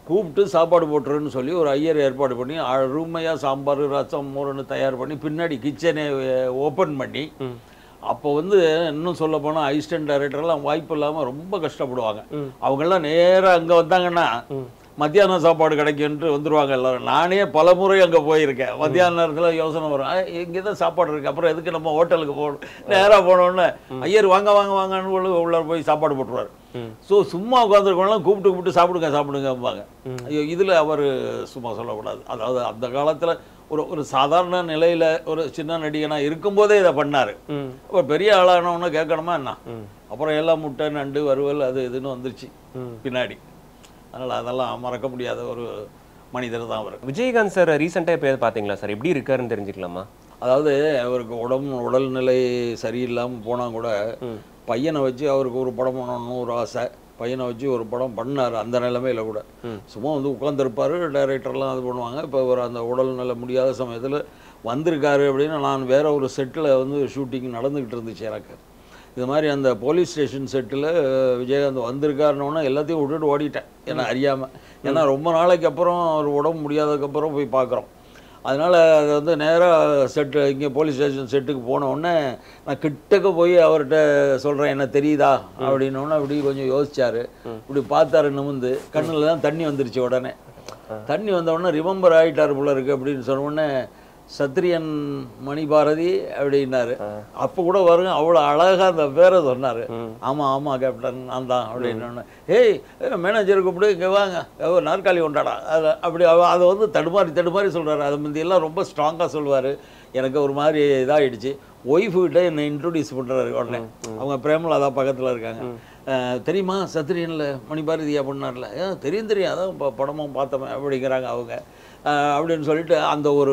கூப்பிட்டு சாப்பாடு போட்டுருன்னு சொல்லி ஒரு ஐயர் ஏற்பாடு பண்ணி அருமையாக சாம்பார் ரசம் மோர்னு தயார் பண்ணி பின்னாடி கிச்சனை ஓப்பன் பண்ணி அப்போ வந்து இன்னும் சொல்ல போனால் அசிஸ்டன்ட் டைரக்டர்லாம் வாய்ப்பு இல்லாமல் ரொம்ப கஷ்டப்படுவாங்க அவங்கெல்லாம் நேராக அங்கே வந்தாங்கன்னா மத்தியானம் சாப்பாடு கிடைக்குன்ட்டு வந்துருவாங்க எல்லாரும் நானே பல முறை அங்கே போயிருக்கேன் மத்தியான நேரத்தில் யோசனை வரும் இங்கே தான் சாப்பாடு இருக்குது அப்புறம் எதுக்கு நம்ம ஹோட்டலுக்கு போகணும் நேராக போனோடனே ஐயர் வாங்க வாங்க வாங்கன்னு உள்ள உள்ள போய் சாப்பாடு போட்டுருவார் ஸோ சும்மா உட்காந்துருக்கவங்களாம் கூப்பிட்டு கூப்பிட்டு சாப்பிடுங்க சாப்பிடுங்கம்பாங்க ஐயோ இதில் அவர் சும்மா சொல்லக்கூடாது அதாவது அந்த காலத்தில் ஒரு ஒரு சாதாரண நிலையில் ஒரு சின்ன நடிகனாக இருக்கும்போதே இதை பண்ணார் அப்போ பெரிய ஆளானவொன்னு கேட்கணுமா என்ன அப்புறம் எல்லாம் முட்டை நண்டு வறுவல் அது இதுன்னு வந்துருச்சு பின்னாடி அதனால் அதெல்லாம் மறக்க முடியாத ஒரு மனிதர் தான் அவர் விஜயகாந்த் சார் ரீசெண்டாக இப்போ பார்த்தீங்களா சார் எப்படி இருக்காருன்னு தெரிஞ்சுக்கலாமா அதாவது அவருக்கு உடம்பு உடல்நிலை சரியில்லாமல் போனால் கூட பையனை வச்சு அவருக்கு ஒரு படம் பண்ணணும்னு ஒரு ஆசை பையனை வச்சு ஒரு படம் பண்ணார் அந்த நிலைமையில கூட சும்மா வந்து உட்காந்துருப்பாரு டைரக்டர்லாம் இது பண்ணுவாங்க இப்போ ஒரு அந்த உடல்நிலை முடியாத சமயத்தில் வந்திருக்காரு அப்படின்னு நான் வேற ஒரு செட்டில் வந்து ஷூட்டிங் நடந்துக்கிட்டு இருந்துச்சு எனக்கு இது மாதிரி அந்த போலீஸ் ஸ்டேஷன் செட்டில் விஜயகாந்த் வந்திருக்காருன்னொன்னே எல்லாத்தையும் விட்டுட்டு ஓடிட்டேன் ஏன்னா அறியாமல் ஏன்னா ரொம்ப நாளைக்கு அப்புறம் அவர் உடம்பு முடியாததுக்கப்புறம் போய் பார்க்குறோம் அதனால் அது வந்து நேராக செட்டு இங்கே போலீஸ் ஸ்டேஷன் செட்டுக்கு போன உடனே நான் கிட்டக்க போய் அவர்கிட்ட சொல்கிறேன் என்ன தெரியுதா அப்படின்னோடனே அப்படி கொஞ்சம் யோசிச்சாரு இப்படி பார்த்தாரு நிமிந்து கண்ணில் தான் தண்ணி வந்துருச்சு உடனே தண்ணி வந்த உடனே ரிமெம்பர் ஆகிட்டார் போல இருக்கு அப்படின்னு சொன்ன உடனே சத்ரியன் மணிபாரதி அப்படின்னாரு அப்போ கூட வருங்க அவ்வளோ அழகாக அந்த பேரை சொன்னார் ஆமாம் ஆமாம் கேப்டன் நான் தான் அப்படின்னு ஏய் மேனேஜர் கூப்பிடு இங்கே வாங்க ஏ, நாற்காலி கொண்டாடா அது அப்படி அவ- அதை வந்து தடுமாறி தடுமாறி சொல்கிறாரு அது முந்தியெல்லாம் ரொம்ப ஸ்ட்ராங்காக சொல்லுவார் எனக்கு ஒரு மாதிரி இதாகிடுச்சு ஒய்ஃபு கிட்ட என்னை இன்ட்ரோடியூஸ் பண்ணுறாரு உடனே அவங்க பிரேமலதா பக்கத்தில் இருக்காங்க அஹ், தெரியுமா சத்ரியனில் மணிபாரதியா பண்ணார்ல ஏன் தெரியும் தெரியும் அதான் இப்போ படமும் பார்த்தோமே அப்படிங்கிறாங்க அவங்க அஹ், அப்படின்னு சொல்லிட்டு அந்த ஒரு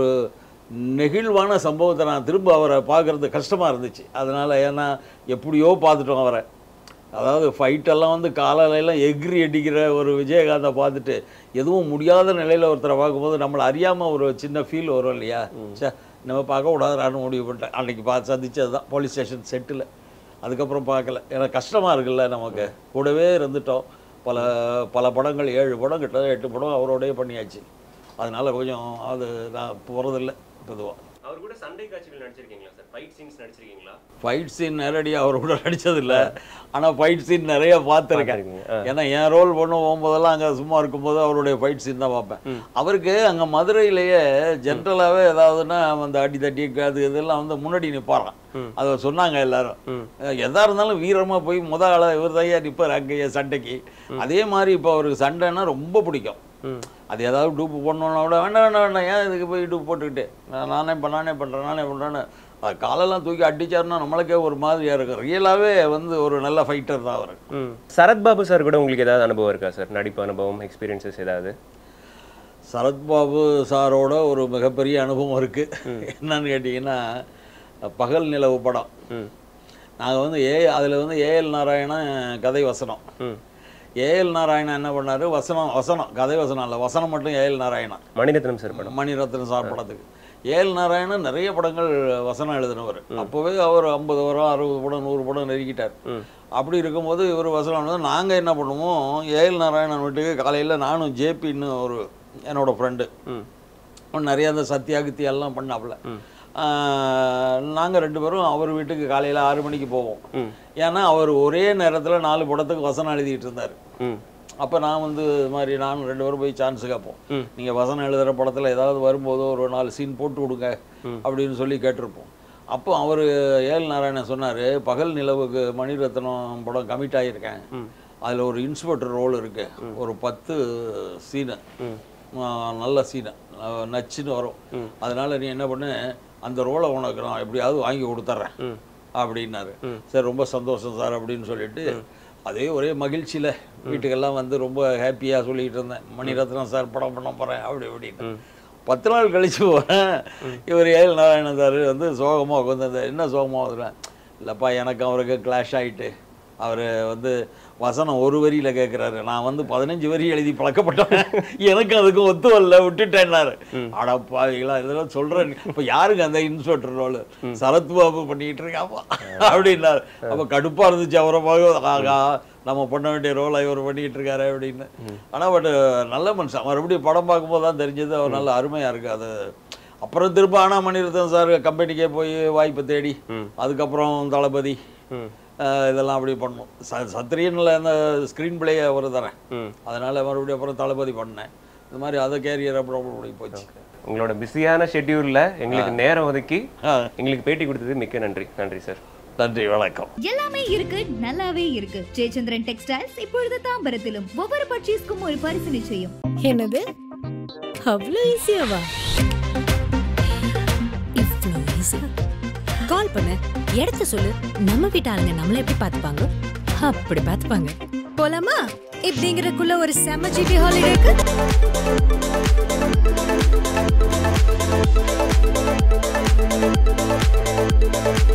நெகிழ்வான சம்பவத்தை நான் திரும்ப அவரை பார்க்குறது கஷ்டமாக இருந்துச்சு அதனால் ஏன்னா எப்படியோ பார்த்துட்டோம் அவரை அதாவது ஃபைட்டெல்லாம் வந்து காலையிலலாம் எகிரி அடிக்கிற ஒரு விஜயகாந்தை பார்த்துட்டு எதுவும் முடியாத நிலையில் ஒருத்தரை பார்க்கும்போது நம்மளை அறியாமல் ஒரு சின்ன ஃபீல் வரும் இல்லையா சே நம்ம பார்க்க கூடாதுன்னு முடிவு பண்ணிட்டேன் அன்றைக்கி பார்த்து சந்திச்சது தான் போலீஸ் ஸ்டேஷன் செட்டில் அதுக்கப்புறம் பார்க்கல ஏன்னா கஷ்டமாக இருக்குல்ல நமக்கு கூடவே இருந்துட்டோம் பல பல படங்கள் ஏழு படம் கிட்ட எட்டு படம் அவரோடயே பண்ணியாச்சு அதனால கொஞ்சம் அது நான் போகிறதில்ல பொதுவாக அவர் கூட சண்டை காட்சிகள் நடிச்சிருக்கீங்களா சார் ஃபைட் சீன்ஸ் நடிச்சிருக்கீங்களா ஃபைட் சீன் நேரடியாக அவர் கூட நடிச்சதில்ல ஆனால் ஃபைட் சீன் நிறைய பார்த்துருக்கேன் பார்த்திருக்கீங்க. ஆ. ஏன்னா என் ரோல் பண்ண போகும்போதெல்லாம் அங்கே சும்மா இருக்கும்போது அவருடைய ஃபைட் சீன் தான் பார்ப்பேன் அவருக்கு அங்கே மதுரையிலேயே ஜென்ரலாகவே ஏதாவதுன்னா அந்த அடி தட்டி அது இதெல்லாம் வந்து முன்னாடி நிற்பாராம் அதை சொன்னாங்க எல்லாரும் எதா இருந்தாலும் வீரமாக போய் முத ஆள இவர் தான் நிற்பார் அங்கேயே சண்டைக்கு அதே மாதிரி இப்போ அவருக்கு சண்டைன்னா ரொம்ப பிடிக்கும் அது ஏதாவது டூப்பு போடணும்னா கூட வேண்டாம் வேண்டாம் வேண்டாம் ஏன் இதுக்கு போய் டூப் போட்டுக்கிட்டு நான் நானே பண்ண நானே பண்ணுறேன் நானே பண்ணுறேன்னு அது காலெல்லாம் தூக்கி அடிச்சாருன்னா நம்மளுக்கே ஒரு மாதிரியாக இருக்கும் ரியலாகவே வந்து ஒரு நல்ல ஃபைட்டர் தான் அவர் ம் சரத்பாபு சார் கூட உங்களுக்கு ஏதாவது அனுபவம் இருக்கா சார் நடிப்பு அனுபவம் எக்ஸ்பீரியன்சஸ் ஏதாவது சரத்பாபு சாரோட ஒரு மிகப்பெரிய அனுபவம் இருக்குது என்னன்னு கேட்டிங்கன்னா பகல் நிலவு படம் ம் நாங்கள் வந்து ஏ அதில் வந்து ஏஎல் நாராயணன் கதை வசனம் ம் ஏஎல் நாராயணன் என்ன பண்ணாரு வசனம் வசனம் கதை வசனம் இல்லை வசனம் மட்டும் ஏஎல் நாராயணன் மணிரத்னம் சார் படம் மணிரத்னம் சார் படத்துக்கு ஏஎல் நாராயணன் நிறைய படங்கள் வசனம் எழுதினவர் அப்போவே அவர் ஐம்பது படம் அறுபது படம் நூறு படம் நெருக்கிட்டார் அப்படி இருக்கும்போது இவர் வசனம் எழுதும் நாங்கள் என்ன பண்ணுவோம் ஏஎல் நாராயணன் வீட்டுக்கு காலையில் நானும் ஜேபின்னு ஒரு என்னோட ஃப்ரெண்டு ம் நிறைய அந்த சத்தியாகித்தி எல்லாம் பண்ணாப்புல நாங்கள் ரெண்டு பேரும் அவர் வீட்டுக்கு காலையில் ஆறு மணிக்கு போவோம் ம் ஏன்னா அவர் ஒரே நேரத்தில் நாலு படத்துக்கு வசனம் எழுதிட்டு இருந்தார் ம் அப்போ நான் வந்து இது மாதிரி நானும் ரெண்டு பேரும் போய் சான்ஸ் கேட்போம் ம். நீங்கள் வசனம் எழுதுகிற படத்தில் ஏதாவது வரும்போது ஒரு நாலு சீன் போட்டு கொடுங்க அப்படின்னு சொல்லி கேட்டிருப்போம் அப்போ அவர் ஏஎல் நாராயணன் சொன்னார் பகல் நிலவுக்கு மணிரத்னம் படம் கமிட் ஆகியிருக்கேன் அதில் ஒரு இன்ஸ்பெக்டர் ரோல் இருக்கு ஒரு பத்து சீனு நல்ல சீனு அஹ் நச்சுன்னு வரும் அதனால நீ என்ன பண்ணு அந்த ரோலை உனக்கு நான் எப்படியாவது வாங்கி கொடுத்துட்றேன் அப்படின்னாரு சரி ரொம்ப சந்தோஷம் சார் அப்படின்னு சொல்லிட்டு அதே ஒரே மகிழ்ச்சியில் வீட்டுக்கெல்லாம் வந்து ரொம்ப ஹாப்பியாக சொல்லிட்டு இருந்தேன் மணிரத்னம் சார் படம் பண்ண போகிறேன் அப்படி அப்படின்னு பத்து நாள் கழிச்சு போகிறேன் இவர் ஏஎல் நாராயணன் சார் வந்து சோகமாக உட்காந்து என்ன சோகமாக வந்துடுறேன் இல்லைப்பா எனக்கு அவருக்கு கிளாஷ் ஆகிட்டு அவர் வந்து வசனம் ஒரு வரியில் கேட்குறாரு நான் வந்து பதினஞ்சு வரி எழுதி பழக்கப்பட்டவன் எனக்கு அதுக்கும் ஒத்து வரல விட்டுட்டேன்னாரு அடப்பாவிகளா இதெல்லாம் சொல்கிறேன் இப்போ யாருங்க அந்த இன்ஸ்பெக்டர் ரோல் சரத் பாபு பண்ணிக்கிட்டு இருக்காப்பா அப்படின்னாரு அப்போ கடுப்பாக இருந்துச்சு அவரை பார்க்க ஆகா நம்ம பண்ண வேண்டிய ரோலை இவர் பண்ணிக்கிட்டு இருக்காரு அப்படின்னு ஆனால் பட் நல்ல மனுஷன் மறுபடியும் படம் பார்க்கும்போது தான் தெரிஞ்சது அவர் நல்ல அருமையாக இருக்கு அது அப்புறம் திரும்ப ஆனா மணிரத்னம் சார் கம்பெனிக்கே போய் வாய்ப்பு தேடி அதுக்கப்புறம் தளபதி ம் அஹ் இதெல்லாம் அப்படி பண்ணோம் ச சத்திரியனில் அந்த ஸ்க்ரீன் பிளே அவர் தரேன் ம் அதனால மறுபடியும் அப்புறம் தளபதி பண்ணேன் இந்த மாதிரி அதை கேரியர் அப்புறம் அப்படி போச்சு உங்களோட பிஸியான ஷெட்யூல்ல எங்களுக்கு நேரம் ஒதுக்கி ஆ, எங்களுக்கு பேட்டி கொடுத்தது மிக்க நன்றி நன்றி சார் நன்றி வணக்கம் எல்லாமே இருக்கு நல்லாவே இருக்கு ஜெயச்சந்திரன் டெக்ஸ்டைல்ஸ் இப்பொழுது தாம்பரத்திலும் ஒவ்வொரு பர்ச்சேஸ்க்கும் ஒரு பரிசு நிச்சயம் என்னது அவ்வளோ ஈஸியாவா இவ்வளோ ஈஸியா கால் பண்ணு இடத்த சொல்லு நம்ம வீட்டு ஆளுங்க நம்மள எப்படி பார்த்துப்பாங்க அப்படி பார்த்துப்பாங்க போலாமா இப்படிங்கிறக்குள்ள ஒரு செம ஜிபி ஹாலிடேக்கு